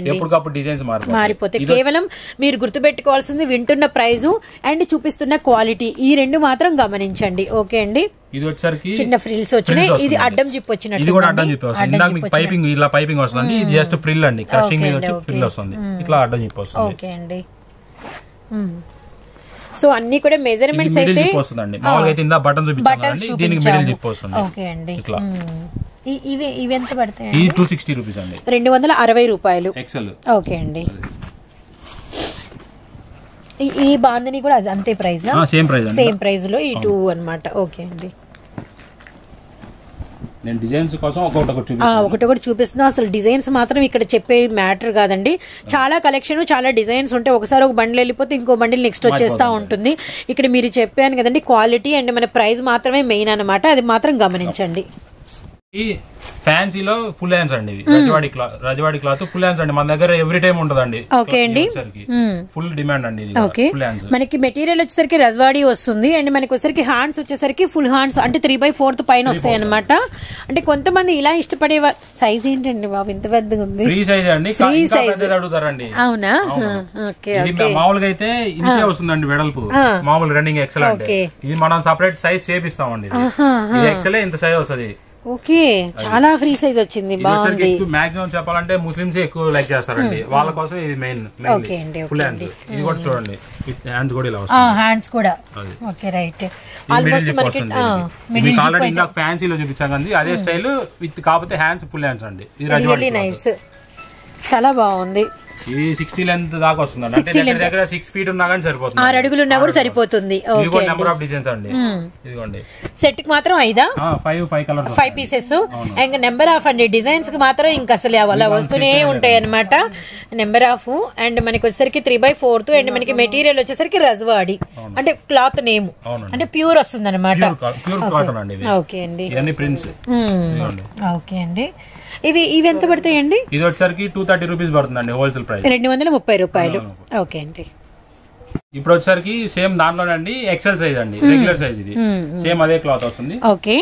అప్పుడు డిజైన్స్ మారిపోతాయి మారిపోతే కేవలం మీరు గుర్తుపెట్టుకోవాల్సింది వింటున్న ప్రైజు అండ్ చూపిస్తున్న క్వాలిటీ ఈ రెండు మాత్రం గమనించండి ఓకే అండి ఇది వచ్చేసరికి చిన్న ఫ్రిల్స్ వచ్చినాయి frills ఇది వస్తుందండి. అడ్డం జిప్ వచ్చినట్టు ఇది కూడా అడ్డం చెప్పి వస్తుంది ఇందాక మీకు పైపింగ్ ఇలా పైపింగ్ వస్తుంది ఇది జస్ట్ ఫ్రిల్ అండి క్రషింగ్ మీద వచ్చి ఫ్రిల్ వస్తుంది ఇట్లా అడ్డం చెప్పి వస్తుంది ఓకే అండి సో అన్ని కూడా మెజర్మెంట్స్ మిడిల్ అయితే జిప్ వస్తుందండి మామూలుగా అయితే ఇందా బటన్ చూపించాను బటన్స్ కదండి దీనికి మిడిల్ జిప్ చూపించాము వస్తుంది ఓకే అండి ఇట్లా. మ్మ్. ఈ- ఇవి ఇవి ఎంత పడతాయి ఇది టూ సిక్స్టీ రూపీస్ అండి రెండు వందల అరవై రూపాయలు ఎక్సెల్ ఓకే అండి ఈ- ఈ బాందని కూడా అది అంతే ప్రైస్ సేమ్ ప్రైస్ అండి సేమ్ ప్రైస్ లో ఈ టూ అన్నమాట ఓకే అండి నేను డిజైన్స్ కోసం ఒక్కొక్కటి ఒకటి ఆ, చూపిస్తాను ఒకటి ఒకటి చూపిస్తున్నా అసలు డిజైన్స్ మాత్రం ఇక్కడ చెప్పే మ్యాటర్ కాదండి చాలా కలెక్షన్ చాలా డిజైన్స్ ఉంటాయి ఒకసారి ఒక బండిల్ వెళ్ళిపోతే ఇంకో బండిల్ నెక్స్ట్ వచ్చేస్తా ఉంటుంది ఇక్కడ మీరు చెప్పాను కదండి క్వాలిటీ అండ్ మన ప్రైస్ మాత్రమే మెయిన్ అన్నమాట అది మాత్రం గమనించండి ఈ ఫ్యాన్సీలో ఫుల్ హ్యాండ్స్ అండి ఇవి Rajwadi cloth Rajwadi cloth full hands అండి మన దగ్గర ఎవ్రీ టైం ఉంటదండి ఓకే అండి. మ్మ్. ఫుల్ డిమాండ్ అండి ఇది ఓకే ఫుల్ హ్యాండ్స్ మనకి మెటీరియల్ వచ్చేసరికి రజ్వాడి వస్తుంది అండ్ మనకి వచ్చేసరికి హ్యాండ్స్ వచ్చేసరికి ఫుల్ హ్యాండ్స్ అంటే త్రీ బై ఫోర్త్ పైన వస్తాయి అనమాట అంటే కొంతమంది ఇలా ఇష్టపడే సైజ్ ఏంటండి బాబు ఇంత పెద్దగా ఉంది ఫ్రీ సైజ్ అండి ఇంకా Free ఇంకా size. పెద్దది అడుగుతారండి అవునా అవును. ఓకే ఇది మామూలుగా అయితే ఇంతే వస్తుందండి వెడల్పు ఆ. మామూలు రన్నింగ్ ఎక్సెల్ అంటే ఓకే. ఇది మనం సపరేట్ సైజ్ చేపిస్తామండి ఇది. ఆహా, ఇది ఎక్సెల్ ఇంత సైజ్ వస్తది ఓకే చాలా ఫ్రీ సైజ్ వచ్చింది బాగుంది మాక్సిమం చెప్పాలంటే ముస్లిమ్స్ ఎక్కువ లైక్ చేస్తారండి వాళ్ళ కోసం ఇది మెయిన్ ఓకే అండి, ఫుల్ ఓకే హ్యాండ్స్ ఇది కూడా చూడండి హ్యాండ్స్ కూడా ఇలా వస్తుంది హ్యాండ్స్ కూడా అది. ఓకే రైట్ ఇది మిడిల్ ఆల్మోస్ట్ జిప్ మనకి వస్తుంది ఆ, ఇది. మిడిల్ మీకు ఆల్రెడీ ఇందాక ఫ్యాన్సీలో చూపించాం కానీ అదే స్టైల్ విత్ కాకపోతే హ్యాండ్స్ ఫుల్ హ్యాండ్స్ అండి ఇది రియల్లీ రజవాడి నైస్ చాలా బాగుంది ఇది సిక్స్టీ లెంత్ దాకా వస్తుందండి అంటే దగ్గర దగ్గర సిక్స్ ఫీట్ ఉన్నా కానీ సరిపోతుంది ఆరు అడుగులు ఉన్నా కూడా సరిపోతుంది ఇది ఓకే కూడా నెంబర్ ఆఫ్ డిజైన్స్ అండి ఇదిగోండి సెట్ కి మాత్రం ఐదా five five colours five pieces ఇంకా నెంబర్ ఆఫ్ అండి డిజైన్స్ కి మాత్రం ఇంకా అసలు అలా వస్తూనే ఉంటాయి అనమాట నెంబర్ ఆఫ్ అండ్ మనకి వచ్చేసరికి త్రీ బై ఫోర్త్ అండ్ మనకి మెటీరియల్ వచ్చేసరికి రజవాడి అంటే క్లాత్ నేమ్ అవునండి అంటే ప్యూర్ వస్తుంది అనమాట ప్యూర్ ప్యూర్ కాటన్ అండి ఇది ఓకే అండి ఇవన్నీ ప్రింట్స్ మ్మ్. ఇదిగోండి ఓకే అండి ఇవి ఇవి ఎంత పడతాయండి ఇది వచ్చేసరికి టూ థర్టీ రూపీస్ పడుతుందండి హోల్సేల్ ప్రైస్ రెండు వందల ముప్పై రూపాయలు ఓకే అండి ఇప్పుడు వచ్చేసరికి సేమ్ దాంట్లోనే అండి ఎక్సెల్ సైజ్ అండి రెగ్యులర్ సైజ్ ఇది సేమ్ అదే క్లాత్ వస్తుంది ఓకే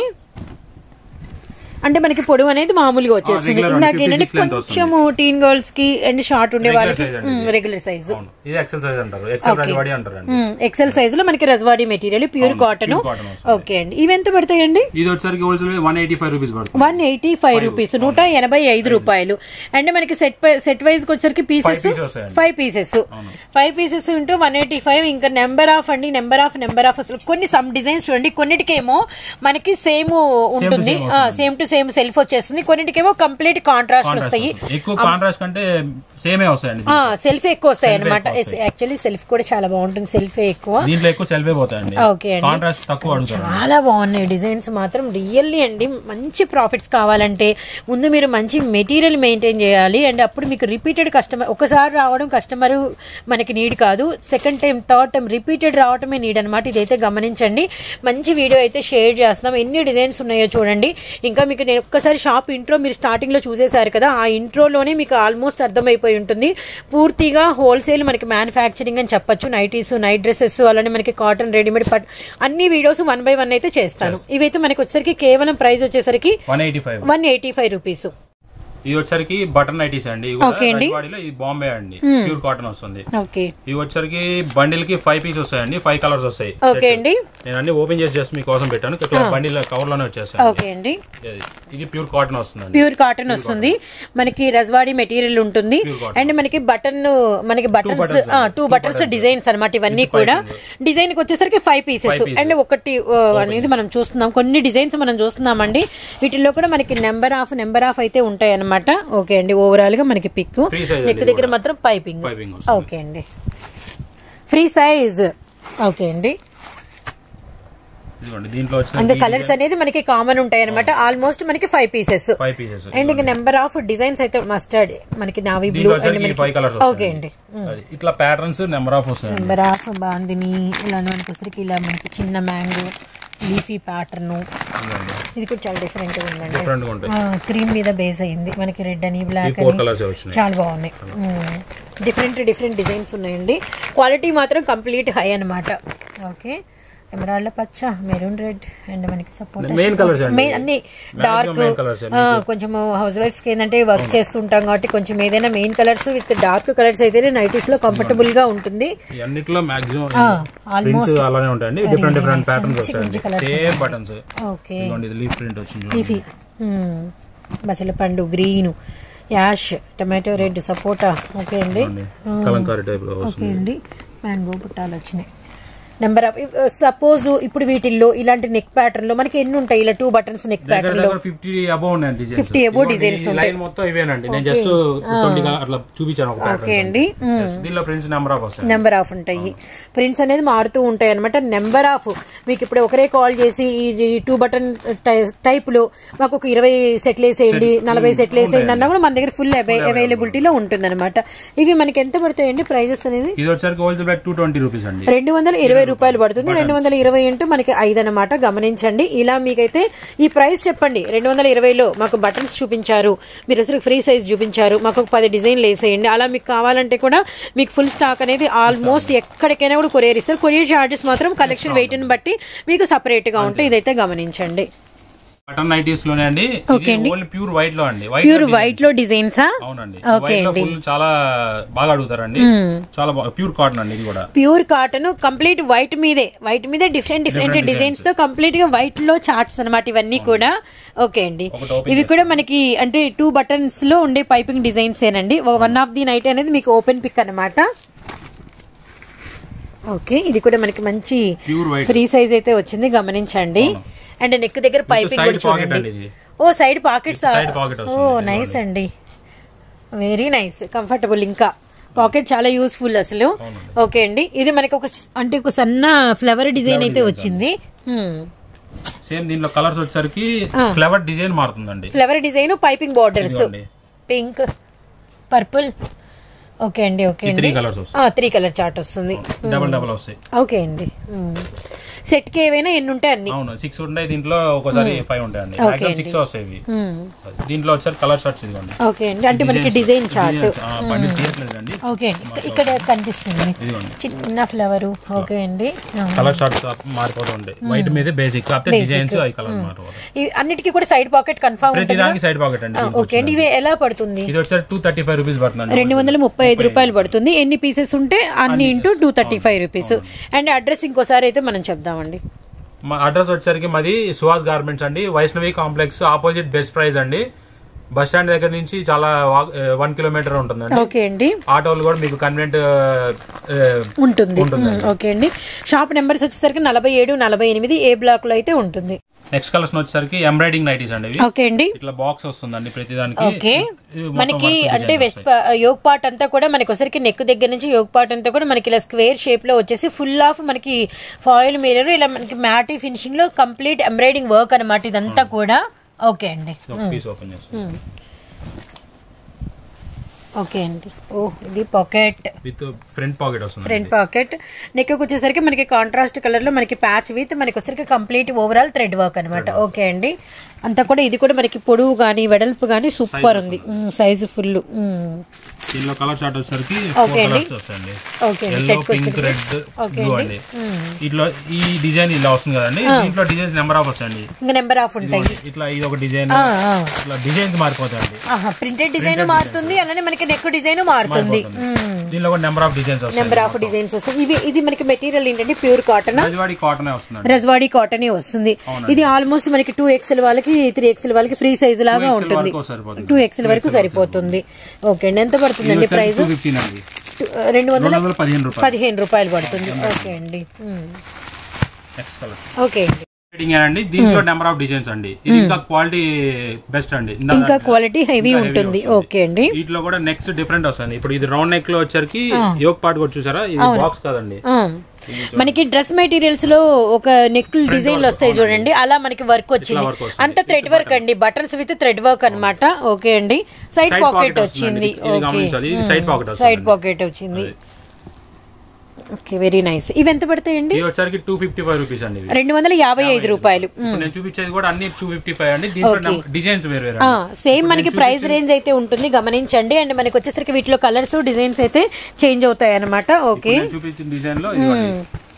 అంటే మనకి పొడవు అనేది మామూలుగా వచ్చేస్తుంది regular ఇందాక అండి, ఏంటంటే 56 length కొంచెము టీన్ గర్ల్స్ కి అండ్ షార్ట్ ఉండే Regular వాళ్ళకి size అండి రెగ్యులర్ సైజు అవును ఇది ఎక్సెల్ సైజ్ అంటారు ఎక్సెల్ రజవాడి అంటారండి ఎక్సెల్ సైజ్ లో మనకి Rajwadi material pure cotton pure cotton వస్తుంది. ఓకే అండి ఇవి ఎంత పడతాయండి ఇది వచ్చేసరికి wholesale one eighty five rupees పడుతుంది వన్ ఎయిటీ ఫైవ్ రూపీస్ నూట ఎనభై ఐదు రూపాయలు అండ్ మనకి సెట్ సెట్ వైజ్ కి వచ్చరికి పీసెస్ pieces వస్తాయండి. Five pieces five pieces into one eighty five ఇంకా నెంబర్ ఆఫ్ అండి నెంబర్ ఆఫ్ నెంబర్ ఆఫ్ అసలు కొన్ని సమ్ డిజైన్స్ చూడండి కొన్నిటికేమో మనకి సేమ్ ఉంటుంది సేమ్ టు సేమ్ సెల్ఫ్ వచ్చేస్తుంది కొన్నిటికేమో కంప్లీట్ కాంట్రాస్ట్ వస్తాయి ఎక్కువ కాంట్రాస్ట్ కంటే సేమే వస్తాయండి సెల్ఫ్ ఎక్కువ వస్తాయి అనమాట ఎక్కువ యాక్చువల్లీ సెల్ఫ్ కూడా చాలా బాగుంటుంది సెల్ఫే ఎక్కువ దీంట్లో ఎక్కువ సెల్ఫే పోతాయండి ఓకే అండి కాంట్రాస్ట్ తక్కువ అడుగుతారు చాలా బాగున్నాయి డిజైన్స్ మాత్రం రియల్లీ అండి మంచి ప్రాఫిట్స్ కావాలంటే ముందు మీరు మంచి మెటీరియల్ మెయింటైన్ చేయాలి అండ్ అప్పుడు మీకు రిపీటెడ్ కస్టమర్ ఒకసారి రావడం కస్టమర్ మనకి నీడ్ కాదు second time third time repeated రావడమే నీడ్ అనమాట ఇదైతే గమనించండి మంచి వీడియో అయితే షేర్ చేస్తున్నాం ఎన్ని డిజైన్స్ ఉన్నాయో చూడండి ఇంకా మీకు నేను ఒక్కసారి షాప్ ఇంట్రో మీరు స్టార్టింగ్ లో చూసేశారు కదా ఆ ఇంట్రోలోనే మీకు ఆల్మోస్ట్ అర్థమైపోయి ఉంటుంది పూర్తిగా హోల్సేల్ మనకి మ్యానుఫ్యాక్చరింగ్ అని చెప్పొచ్చు నైటీస్ నైట్ డ్రెస్సెస్ అలానే మనకి కాటన్ రెడీమేడ్ పట్ అన్ని వీడియోస్ వన్ బై వన్ అయితే చేస్తాను ఇవైతే మనకి వచ్చేసరికి కేవలం ప్రైస్ వచ్చేసరికి one eighty five one eighty five rupees ఇది వచ్చరికి బటన్ నైటీస్ అండి ఇవి కూడా ఓకే అండి. రజవాడిలో ఇది బాంబే అండి ప్యూర్ కాటన్ వస్తుంది ఓకే ఇవి వచ్చరికి బండిల్ కి ఫైవ్ పీస్ వస్తాయండి ఫైవ్ కలర్స్ వస్తాయి ఓకే అండి నేను అన్ని ఓపెన్ చేసి జస్ట్ మీకోసం పెట్టాను ఇట్లా బండిల్ కవర్ లోనే వచ్చేస్తాయి ఓకే అండి ఇది. ఇది ప్యూర్ కాటన్ వస్తుందండి ప్యూర్ కాటన్ వస్తుంది మనకి రజ్వాడి మెటీరియల్ ఉంటుంది Pure cotton. అండ్ మనకి బటన్ మనకి బటన్స్ buttons అండి. టూ బటన్స్ డిజైన్స్ అన్నమాట ఇవన్నీ కూడా డిజైన్ కి వచ్చేసరికి ఫైవ్ పీసెస్ pieces. అండ్ ఒకటి ఆ, అనేది మనం చూస్తున్నాం కొన్ని డిజైన్స్ మనం చూస్తున్నామండి వీటిల్లో కూడా మనకి నెంబర్ ఆఫ్ నెంబర్ ఆఫ్ అయితే ఉంటాయి అనమాట ఓకే అండి ఓవరాల్ గా మనకి పిక్ Free size నెక్ అండి దగ్గర కూడా. మాత్రం పైపింగ్ పైపింగ్ వస్తుంది ఓకే అండి ఫ్రీ సైజ్ ఓకే అండి ఇదిగోండి దీంట్లో ఇంకా వచ్చిన కలర్స్ అనేది మనకి కామన్ ఉంటాయి అనమాట ఆల్మోస్ట్ మనకి five pieces five pieces and ఇంకా నెంబర్ ఆఫ్ డిజైన్స్ అయితే మస్టర్డ్ మనకి నావీ బ్లూ దీంట్లో అండ్ వచ్చరికి ఫైవ్ కలర్స్ ఓకే అండి అది ఇట్లా ప్యాటర్న్స్ నెంబర్ ఆఫ్ వస్తాయండి నెంబర్ ఆఫ్ బాందిని ఇలా మనకి వచ్చరికి ఇలా మనకి చిన్న మ్యాంగో లీఫీ ప్యాటర్న్ ఇది కూడా చాలా డిఫరెంట్ గా ఉందండి డిఫరెంట్ గా ఉంటాయి క్రీమ్ మీద బేస్ అయింది మనకి రెడ్ అని ఈ బ్లాక్ ఫోర్ అని కలర్స్ వచ్చినాయి చాలా బాగున్నాయి డిఫరెంట్ డిఫరెంట్ డిజైన్స్ ఉన్నాయండి క్వాలిటీ మాత్రం కంప్లీట్ హై అన్నమాట ఓకే ఎమరాల్డ్ పచ్చ మెరూన్ రెడ్ అండ్ మనకి సపోర్ట్ మెయిన్ కలర్స్ అండి మెయిన్ అన్ని డార్క్ main colours అండి. కొంచెం హౌస్ వైఫ్స్ కి ఏంటంటే వర్క్ చేస్తుంటాం కాబట్టి కొంచెం ఏదైనా main colours with dark colours అయితేనే నైటీస్ లో కంఫర్టబుల్ గా ఉంటుంది ఈ అన్నిట్లో మాక్సిమం almost ప్రింట్స్ అలానే ఉంటాయండి డిఫరెంట్ డిఫరెంట్ ప్యాటర్న్స్ మంచి వస్తాయండి colours సేమ్ బటన్స్ ఓకే ఇదిగోండి ఇది లీఫ్ ప్రింట్ వచ్చింది చూడండి. ఇవి బచ్చల పండు green ash tomato red sapota okay అండి చూడండి. కలంకారీ టైప్ లో ఓకే వస్తుంది అండి మ్యాంగో పుట్టాలు వచ్చినాయి నెంబర్ ఆఫ్ సపోజ్ ఇప్పుడు వీటిల్లో ఇలాంటి నెక్ ప్యాటర్న్ లో మనకి ఎన్ని ఉంటాయి ఇలా టూ బటన్స్ నెక్ దగ్గర ప్యాటర్న్ లో దగ్గర ఫిఫ్టీ అబౌవ్ ఉన్నాయండి డిజైన్స్ 50 above designs లైన్ మొత్తం ఇవేనండి నేను జస్ట్ ట్వంటీ అట్లా చూపించాను ఒక ఓకే ప్యాటర్న్ అండి దీనిలో ప్రింట్స్ నెంబర్ ఆఫ్ వస్తాయి నెంబర్ ఆఫ్ ఉంటాయి ప్రింట్స్ అనేది మారుతూ ఉంటాయి అనమాట నెంబర్ ఆఫ్ మీకు ఇప్పుడు ఒకరే కాల్ చేసి ఈ టూ బటన్ టైప్ లో మాకు ఒక ఇరవై సెట్లు వేసేయండి నలభై సెట్లు వేసేయండి అన్నా కూడా మన దగ్గర ఫుల్ అవైలబిలిటీలో ఉంటుంది అనమాట ఇవి మనకి ఎంత పడతాయండి ప్రైజెస్ అనేది ఇది వచ్చరికి wholesale bag two twenty rupees అండి రెండు వందల ఇరవై రూపాయలు పడుతుంది రెండు వందల ఇరవై ఇంటూ మనకి ఐదు అనమాట గమనించండి ఇలా మీకైతే ఈ ప్రైస్ చెప్పండి రెండు వందల ఇరవైలో మాకు బటన్స్ చూపించారు మీరు అసలు ఫ్రీ సైజ్ చూపించారు మాకు ఒక పది డిజైన్లు వేసేయండి అలా మీకు కావాలంటే కూడా మీకు ఫుల్ స్టాక్ అనేది ఆల్మోస్ట్ ఎక్కడికైనా కూడా కొరియర్ ఇస్తారు కొరియర్ చార్జెస్ మాత్రం కలెక్షన్ వెయిట్ ని బట్టి మీకు సపరేట్ గా ఉంటాయి ఇదైతే గమనించండి బటన్ నైటీస్ లోనే అండి ఓన్లీ ప్యూర్ వైట్ లో అండి వైట్ ప్యూర్ వైట్ లో డిజైన్సా అవునండి ఓకే వైట్ లో ఫుల్ చాలా బాగా అడుగుతారండి చాలా ప్యూర్ కాటన్ అండి ఇది కూడా ప్యూర్ కాటన్ కంప్లీట్ వైట్ మీదే వైట్ మీదే డిఫరెంట్ డిఫరెంట్ డిజైన్స్ తో కంప్లీట్ గా వైట్ లో చార్ట్స్ అన్నమాట ఇవన్నీ కూడా ఓకే అండి ఒకటి open ఇవి కూడా మనకి అంటే టూ బటన్స్ లో ఉండే పైపింగ్ డిజైన్స్ ఏనండి వన్ ఆఫ్ ది నైట్ అనేది మీకు ఓపెన్ పిక్ అన్నమాట ఓకే ఇది కూడా మనకి మంచి ప్యూర్ వైట్ ఫ్రీ సైజ్ అయితే వచ్చింది గమనించండి అండ్ నెక్ దగ్గర పైపింగ్ side కూడా pocket చూడండి అండి ఇది. ఓ సైడ్ పాకెట్స్ side pocket ఓ వస్తుంది. నైస్ అండి వెరీ నైస్ కంఫర్టబుల్ ఇంకా పాకెట్ చాలా యూస్ఫుల్ అసలు ఓకే అండి ఇది మనకి ఒక స్- అంటే ఒక సన్న ఫ్లవర్ డిజైన్ అయితే వచ్చింది సేమ్ దీనిలో కలర్స్ వచ్చేసరికి ఫ్లవర్ డిజైన్ మారుతుందండి ఫ్లవర్ డిజైన్ పైపింగ్ బార్డర్స్ ఇదిగోండి. పింక్ పర్పుల్ ఓకే అండి ఓకే త్రీ అండి కలర్స్ వస్తాయి త్రీ కలర్ చార్ట్ వస్తుంది డబల్ డబల్ వస్తాయి ఓకే అండి సెట్ కి ఏవైనా ఎన్ని ఉంటాయి అన్ని అవును సిక్స్ ఉంటాయి దీంట్లో ఒకసారి ఫైవ్ ఉంటాయండి మాక్సిమం సిక్స్ వస్తాయి ఇవి దీంట్లో వచ్చారు కలర్ షర్ట్స్ ఇదిగోండి ఓకే అండి అంటే మనకి డిజైన్ చార్ట్ Designs, ఆ, బండి తీయట్లేదండి ఓకే అండి ఇక్కడ కనిపిస్తుంది ఇదిగోండి చిన్న ఫ్లవర్ ఓకే అండి ఆ. కలర్ షార్ట్స్ మారిపోతూ ఉంటాయి వైట్ మీద బేసిక్ కాకపోతే డిజైన్స్ అవి కలర్ మారిపోతాయి ఇవి అన్నిటికీ కూడా సైడ్ పాకెట్ కన్ఫర్మ్ ప్రతి ఉంటుంది దానికి సైడ్ పాకెట్ అండి ఓకే అండి ఇవి ఎలా పడుతుంది ఇది వచ్చారు టూ థర్టీ ఫైవ్ రూపీస్ పడుతుందండి రెండు వందల ముప్పై ఐదు రూపాయలు పడుతుంది ఎన్ని పీసెస్ ఉంటే అన్ని into two thirty five rupees and address ఇంకోసారి అయితే మనం చెప్దామండి మా అడ్రస్ వచ్చేసరికి మాది సుహాస్ గార్మెంట్స్ అండి Vaishnavi complex opposite best price అండి బస్ స్టాండ్ దగ్గర నుంచి చాలా వన్ కిలోమీటర్ ఉంటుందండి ఓకే అండి ఆటోలు కూడా మీకు కన్వెంట్ ఉంటుంది మ్మ్. ఓకే అండి షాప్ నెంబర్స్ వచ్చేసరికి నలభై ఏడు నలభై ఎనిమిది ఏ బ్లాక్ లో అయితే ఉంటుంది నెక్స్ట్ కలర్స్ వచ్చేసరికి ఎంబ్రాయిడింగ్ నైటీస్ అండి ఇవి ఓకే అండి ఇట్లా బాక్స్ వస్తుందండి ప్రతి దానికి ఓకే ఇది మొత్తం మనకి work అంటే designs వెస్ట్ యోగ్ పార్ట్ అంతా కూడా మనకి ఒకసారికి నెక్ దగ్గర నుంచి యోగ్ పార్ట్ అంతా కూడా మనకి ఇలా స్క్వేర్ షేప్ లో వచ్చేసి ఫుల్ ఆఫ్ మనకి ఫాయిల్ మిర్రర్ ఇలా మనకి మ్యాటీ ఫినిషింగ్ లో కంప్లీట్ ఎంబ్రాయిడింగ్ వర్క్ అన్నమాట ఇదంతా కూడా ఓకే అండి ఒక పీస్ ఓపెన్ చేస్తాం ఓకే అండి ఓ ఇది పాకెట్ విత్ ఫ్రంట్ పాకెట్ వస్తుంది ఫ్రంట్ పాకెట్ నెక్ వచ్చేసరికి మనకి కాంట్రాస్ట్ కలర్ లో మనకి ప్యాచ్ విత్ మనకి వచ్చేసరికి కంప్లీట్ ఓవరాల్ థ్రెడ్ వర్క్ అనమాట ఓకే అండి అంతా కూడా ఇది కూడా మనకి పొడవు గానీ వెడల్పు గానీ సూపర్ ఉంది సైజు ఫుల్ దీనిలో కలర్ షార్ట్ వచ్చేసరికి Okay అండి. కలర్స్ వస్తాయండి ఓకే అండి yellow set pink red okay blue అండి ఇట్లా ఈ డిజైన్ ఇలా వస్తుంది కదండి దీంట్లో డిజైన్స్ నెంబర్ ఆఫ్ వస్తాయండి ఇంకా నెంబర్ ఆఫ్ ఉంటాయి ఇట్లా ఇది ఒక డిజైన్ ఇట్లా డిజైన్స్ మారిపోతాయండి ప్రింటెడ్ డిజైన్ మారుతుంది అలానే మనకి నెక్ డిజైన్ మారుతుంది దీనిలో కూడా నెంబర్ ఆఫ్ డిజైన్స్ వస్తాయి నెంబర్ ఆఫ్ డిజైన్స్ వస్తాయి ఇవి ఇది మనకి మెటీరియల్ ఏంటంటే ప్యూర్ కాటన్ రాజవాడి కాటన్ వస్తుందండి రజ్వాడి కాటన్ వస్తుంది ఇది ఆల్మోస్ట్ మనకి టూ ఎక్స్ఎల్ వాళ్ళకి త్రీ ఎక్స్ఎల్ వాళ్ళకి ఫ్రీ సైజ్ లాగా ఉంటుంది వరకు సరిపోతుంది టూ ఎక్స్ఎల్ వరకు సరిపోతుంది ఓకే అండి ఎంత పడుతుందండి ప్రైస్ టూ ఫిఫ్టీన్ అండి రెండు వందల రెండు వందల పదిహేను రూపాయలు పదిహేను రూపాయలు పడుతుంది ఓకే అండి నెక్స్ట్ కలర్ ఓకే అండి రేటింగ్ అండి దీంట్లో నెంబర్ ఆఫ్ డిజైన్స్ అండి ఇది ఇంకా క్వాలిటీ బెస్ట్ అండి ఇందాక ఇంకా క్వాలిటీ హెవీ ఇంకా heavy ఉంటుంది వస్తుంది. ఓకే అండి వీటిలో కూడా నెక్స్ట్ డిఫరెంట్ వస్తుంది ఇప్పుడు ఇది రౌండ్ నెక్ లో వచ్చరికి యోగ్ పార్ట్ కూడా చూసారా ఇది బాక్స్ కాదండి ఆ. మనకి డ్రెస్ మెటీరియల్స్ లో ఒక నెక్ డిజైన్లు వస్తాయి చూడండి అలా మనకి వర్క్ వచ్చింది work వస్తుంది. అంత థ్రెడ్ వర్క్ అండి బటన్స్ విత్ థ్రెడ్ వర్క్ అన్నమాట ఓకే అండి సైడ్ Side పాకెట్ pocket వచ్చింది వస్తుందండి. ఇది గమనించాలి. ఇది side pocket వస్తుంది. సైడ్ పాకెట్ వచ్చింది ఓకే వెరీ నైస్ ఇవి ఎంత పడతాయండి ఇది వచ్చరికి టూ ఫిఫ్టీ ఫైవ్ రూపీస్ అండి ఇవి రెండు వందల యాభై ఐదు రూపాయలు ఇప్పుడు నేను చూపించేది కూడా అన్ని టూ ఫిఫ్టీ ఫైవ్ అండి దీంట్లో డిజైన్స్ వేరు వేరు అండి. సేమ్ మనకి ప్రైస్ రేంజ్ అయితే ఉంటుంది గమనించండి అండ్ మనకి వచ్చేసరికి వీటిలో కలర్స్ డిజైన్స్ అయితే చేంజ్ అవుతాయి అనమాట ఓకే నేను చూపించిన డిజైన్ లో ఇదిగోండి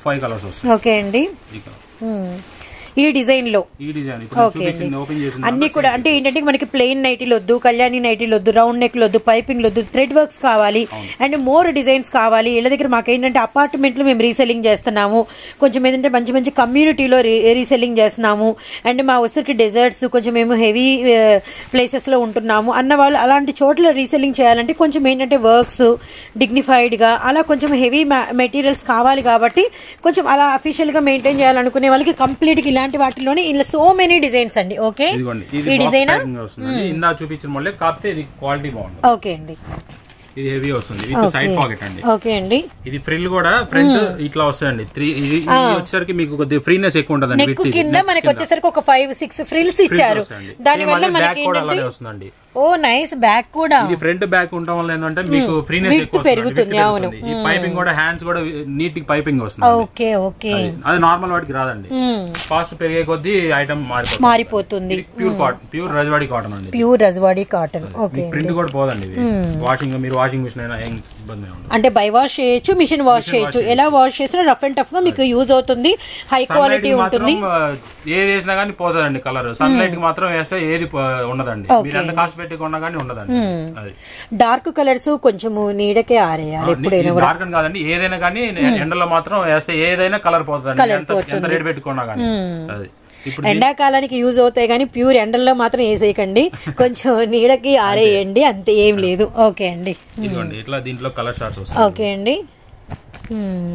ఫైవ్ కలర్స్ వస్తాయి ఓకే అండి ఈ colour. మ్మ్. ఈ డిజైన్ లో ఈ డిజైన్ ఇప్పుడు నేను చూపించింది ఓపెన్ చేసింది అన్ని కూడా అంటే ఏంటంటే మనకి ప్లెయిన్ నైటీలు వద్దు కళ్యాణి నైటీలు వద్దు రౌండ్ నెక్ వద్దు పైపింగ్ వద్దు థ్రెడ్ వర్క్స్ కావాలి అండ్ మోర్ డిజైన్స్ కావాలి ఇళ్ళ దగ్గర మాకు ఏంటంటే అపార్ట్మెంట్ లో మేము రీసెల్లింగ్ చేస్తున్నాము కొంచెం ఏంటంటే మంచి మంచి కమ్యూనిటీలో రీసెల్లింగ్ చేస్తున్నాము అండ్ మా వచ్చరికి డెజర్ట్స్ కొంచెం మేము హెవీ ప్లేసెస్ లో ఉంటున్నాము అన్న వాళ్ళు అలాంటి చోట్ల రీసెల్లింగ్ చేయాలంటే కొంచెం ఏంటంటే వర్క్స్ డిగ్నిఫైడ్ గా అలా కొంచెం హెవీ మెటీరియల్స్ కావాలి కాబట్టి కొంచెం అలా అఫీషియల్ గా మెయింటైన్ చేయాలనుకునే వాళ్ళకి కంప్లీట్ గా ఇలాంటి వాటిలోనే ఇలా సో మెనీ డిజైన్స్ అండి ఓకే ఇదిగోండి ఈ ఇది బాక్స్ డిజైన్ ప్యాకింగ్ వస్తుంది ఇందా చూపించిన మళ్ళీ కాకపోతే ఇది క్వాలిటీ బాగుంటుంది ఓకే అండి ఇది హెవీ వస్తుంది విత్ సైడ్ పాకెట్ అండి ఓకే అండి ఇది ఫ్రిల్ కూడా ఫ్రంట్ ఇట్లా వస్తాయండి త్రీ ఇది ఇది వచ్చేసరికి మీకు కొద్దిగా ఫ్రీనెస్ ఎక్కువ ఉంటుంది నెక్ కింద మనకి వచ్చేసరికి ఒక ఫైవ్ సిక్స్ ఫ్రిల్స్ ఇచ్చారు దాని వల్ల బ్యాక్ మనకి కూడా ఏంటంటే అలాగే వస్తుందండి ఓ నైస్ బ్యాక్ కూడా ఇది ఫ్రంట్ బ్యాక్ ఉండడం వల్ల ఏంటంటే మీకు ఫ్రీనెస్ Width ఎక్కువ వస్తుంది, పెరుగుతుంది, width అవును. పెరుగుతుంది. ఈ పైపింగ్ కూడా హ్యాండ్స్ కూడా నీట్ పైపింగ్ వస్తుంది ఓకే ఓకే అది నార్మల్ వాటికి రాదండి మ్మ్. ఫాస్ట్ పెరిగే కొద్దీ ఐటమ్ మారిపోతుంది మారిపోతుంది pure cotton pure Rajwadi cotton అండి pure Rajwadi cotton okay print కూడా పోదండి ఇది వాషింగ్ మీరు వాషింగ్ మిషన్ అయినా ఏం ఇబ్బంది ఏమి ఉండదు అంటే బై వాష్ చేయొచ్చు మిషన్ వాష్ చేయొచ్చు ఎలా వాష్ చేసినా రఫ్ అండ్ టఫ్ గా మీకు యూజ్ అవుతుంది హై సన్లైట్ క్వాలిటీ మాత్రం ఉంటుంది ఆ, ఏది వేసినా కానీ పోతుందండి కలర్ సన్లైట్ కి మాత్రం వేస్తే ఏది పో- ఉండదండి మీరు ఎంత కాస్ట్ పెట్టి కొన్నా కానీ ఉండదండి అది డార్క్ కలర్స్ కొంచెము నీడకే ఆరేయాలి ఎప్పుడైనా కూడా డార్క్ అని కాదండి ఏదైనా కానీ ఎండలో మాత్రం వేస్తే ఏదైనా కలర్ పోతుందండి ఎంత ఎంత రేట్ పెట్టుకున్నా కానీ అది ఇప్పుడు ఎండాకాలానికి యూజ్ అవుతాయి కానీ ప్యూర్ ఎండల్లో మాత్రం వేసేయకండి కొంచెం నీడకి ఆరేయండి అంతే ఏం లేదు ఓకే అండి ఇదిగోండి ఇట్లా దీంట్లో కలర్ షార్ట్స్ వస్తాయి ఓకే అండి మ్మ్.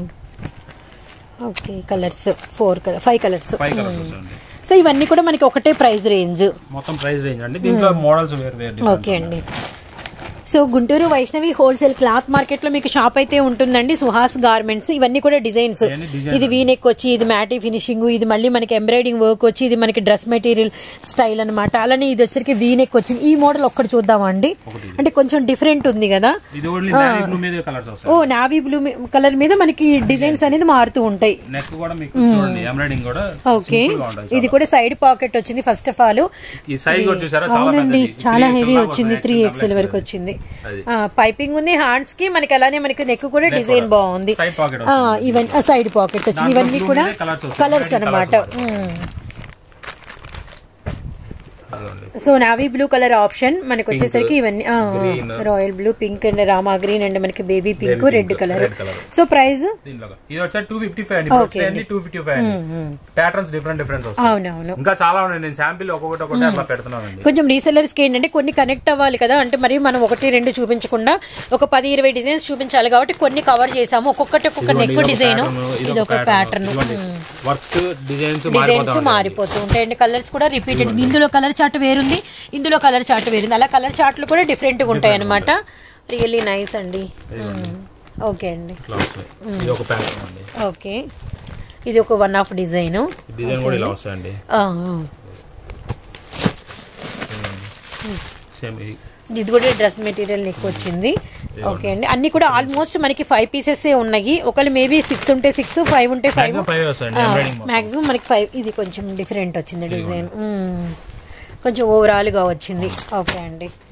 Okay colours four colour five colours five colours వస్తాయండి సో ఇవన్నీ కూడా మనకి ఒకటే ప్రైస్ రేంజ్ మొత్తం ప్రైస్ రేంజ్ అండి దీంట్లో మోడల్స్ వేరు వేరు ఓకే అండి so Guntur Vaishnavi wholesale cloth market లో మీకు షాప్ అయితే ఉంటుందండి సుహాస్ గార్మెంట్స్ ఇవన్నీ కూడా డిజైన్స్ ఇవన్నీ designs ఇది వీనెక్ వచ్చి ఇది మ్యాటీ ఫినిషింగ్ ఇది మళ్ళీ మనకి ఎంబ్రాయిడింగ్ వర్క్ వచ్చి ఇది మనకి డ్రెస్ మెటీరియల్ స్టైల్ అన్నమాట అలానే ఇది వచ్చరికి వీనెక్ వచ్చింది ఈ మోడల్ ఒక్కటి చూద్దామా అండి అంటే కొంచెం డిఫరెంట్ ఉంది కదా ఇది ఓన్లీ నావీ బ్లూ మీద కలర్స్ వస్తాయి ఓ నావీ బ్లూ కలర్ మీద మనకి డిజైన్స్ అనేది మారుతూ ఉంటాయి నెక్ కూడా మీకు చూడండి ఎంబ్రాయిడింగ్ కూడా ఓకే simple గా ఉంటుంది ఇది కూడా సైడ్ పాకెట్ వచ్చింది ఫస్ట్ ఆఫ్ ఆల్ ఈ సైజ్ వచ్చేసారా చాలా అవునండి పెద్దది చాలా 3XL హెవీ లాగా వచ్చింది వస్తుంది, త్రీ XL, ఎక్స్ఎల్ వరకు XL. వచ్చింది అది. పైపింగ్ ఉంది హ్యాండ్స్ కి మనకి అలానే మనకి నెక్ కూడా డిజైన్ బాగుంది సైడ్ పాకెట్ ఆ, ఇవన్నీ సైడ్ పాకెట్ వచ్చింది దాంట్లో ఇవన్నీ blue కూడా మీదే colours వస్తాయి. కలర్స్ Variety అనమాట colours so navy blue colour option మనకి వచ్చేసరికి ఇవన్నీ green. Royal blue pink and Rama green and మనకి baby pink Baby red pink, colour red colour. So price దీనిలో ఇది వచ్చేసి టూ ఫిఫ్టీ ఫైవ్ అండి టూ ఫిఫ్టీ ఫైవ్ అండి ప్యాటర్న్స్ డిఫరెంట్ డిఫరెంట్ వస్తాయి అవునవును ఇంకా చాలా ఉన్నాయి నేను శాంపిల్ ఒక్కొక్కటి ఒకటి అట్లా పెడుతున్నానండి కొంచెం రీసెల్లర్స్ కి ఏంటంటే కొన్ని కనెక్ట్ అవ్వాలి కదా అంటే మరి మనం ఒకటి రెండు చూపించకుండా ఒక పది ఇరవై డిజైన్స్ చూపించాలి కాబట్టి కొన్ని కవర్ చేసాము ఒక్కొక్కటి ఒక్కొక్క నెక్ డిజైన్ ఇది ఒక ప్యాటర్న్ వర్క్స్ డిజైన్స్ డిజైన్స్ మారిపోతూ ఉంటాయి అండ్ కలర్స్ కూడా రిపీటెడ్ ఇందులో కలర్ చార్ట్ వేరుంది ఇందులో కలర్ చార్ట్ వేరుంది అలా కలర్ చార్ట్లు కూడా డిఫరెంట్ గా ఉంటాయి అనమాట రియల్లీ నైస్ అండి ఓకే అండి ఇట్లా వస్తాయి ఇది ఒక ప్యాటర్న్ అండి ఓకే ఇది ఒక వన్ ఆఫ్ డిజైన్ డిజైన్ కూడా ఇలా వస్తాయండి సేమ్ ఇది కూడా డ్రెస్ మెటీరియల్ నీకు వచ్చింది ఓకే అండి అన్ని కూడా ఆల్మోస్ట్ మనకి ఫైవ్ పీసెస్ ఉన్నాయి ఒకళ్ళు మేబీ సిక్స్ ఉంటే సిక్స్ ఫైవ్ ఉంటే ఫైవ్ మాక్సిమం ఫైవ్ వస్తాయండి ఎంబ్రాయిడింగ్ మాక్సిమం మనకి ఫైవ్ ఇది కొంచెం డిఫరెంట్ వచ్చింది డిజైన్ కొంచెం ఓవరాల్ గా వచ్చింది ఓకే అండి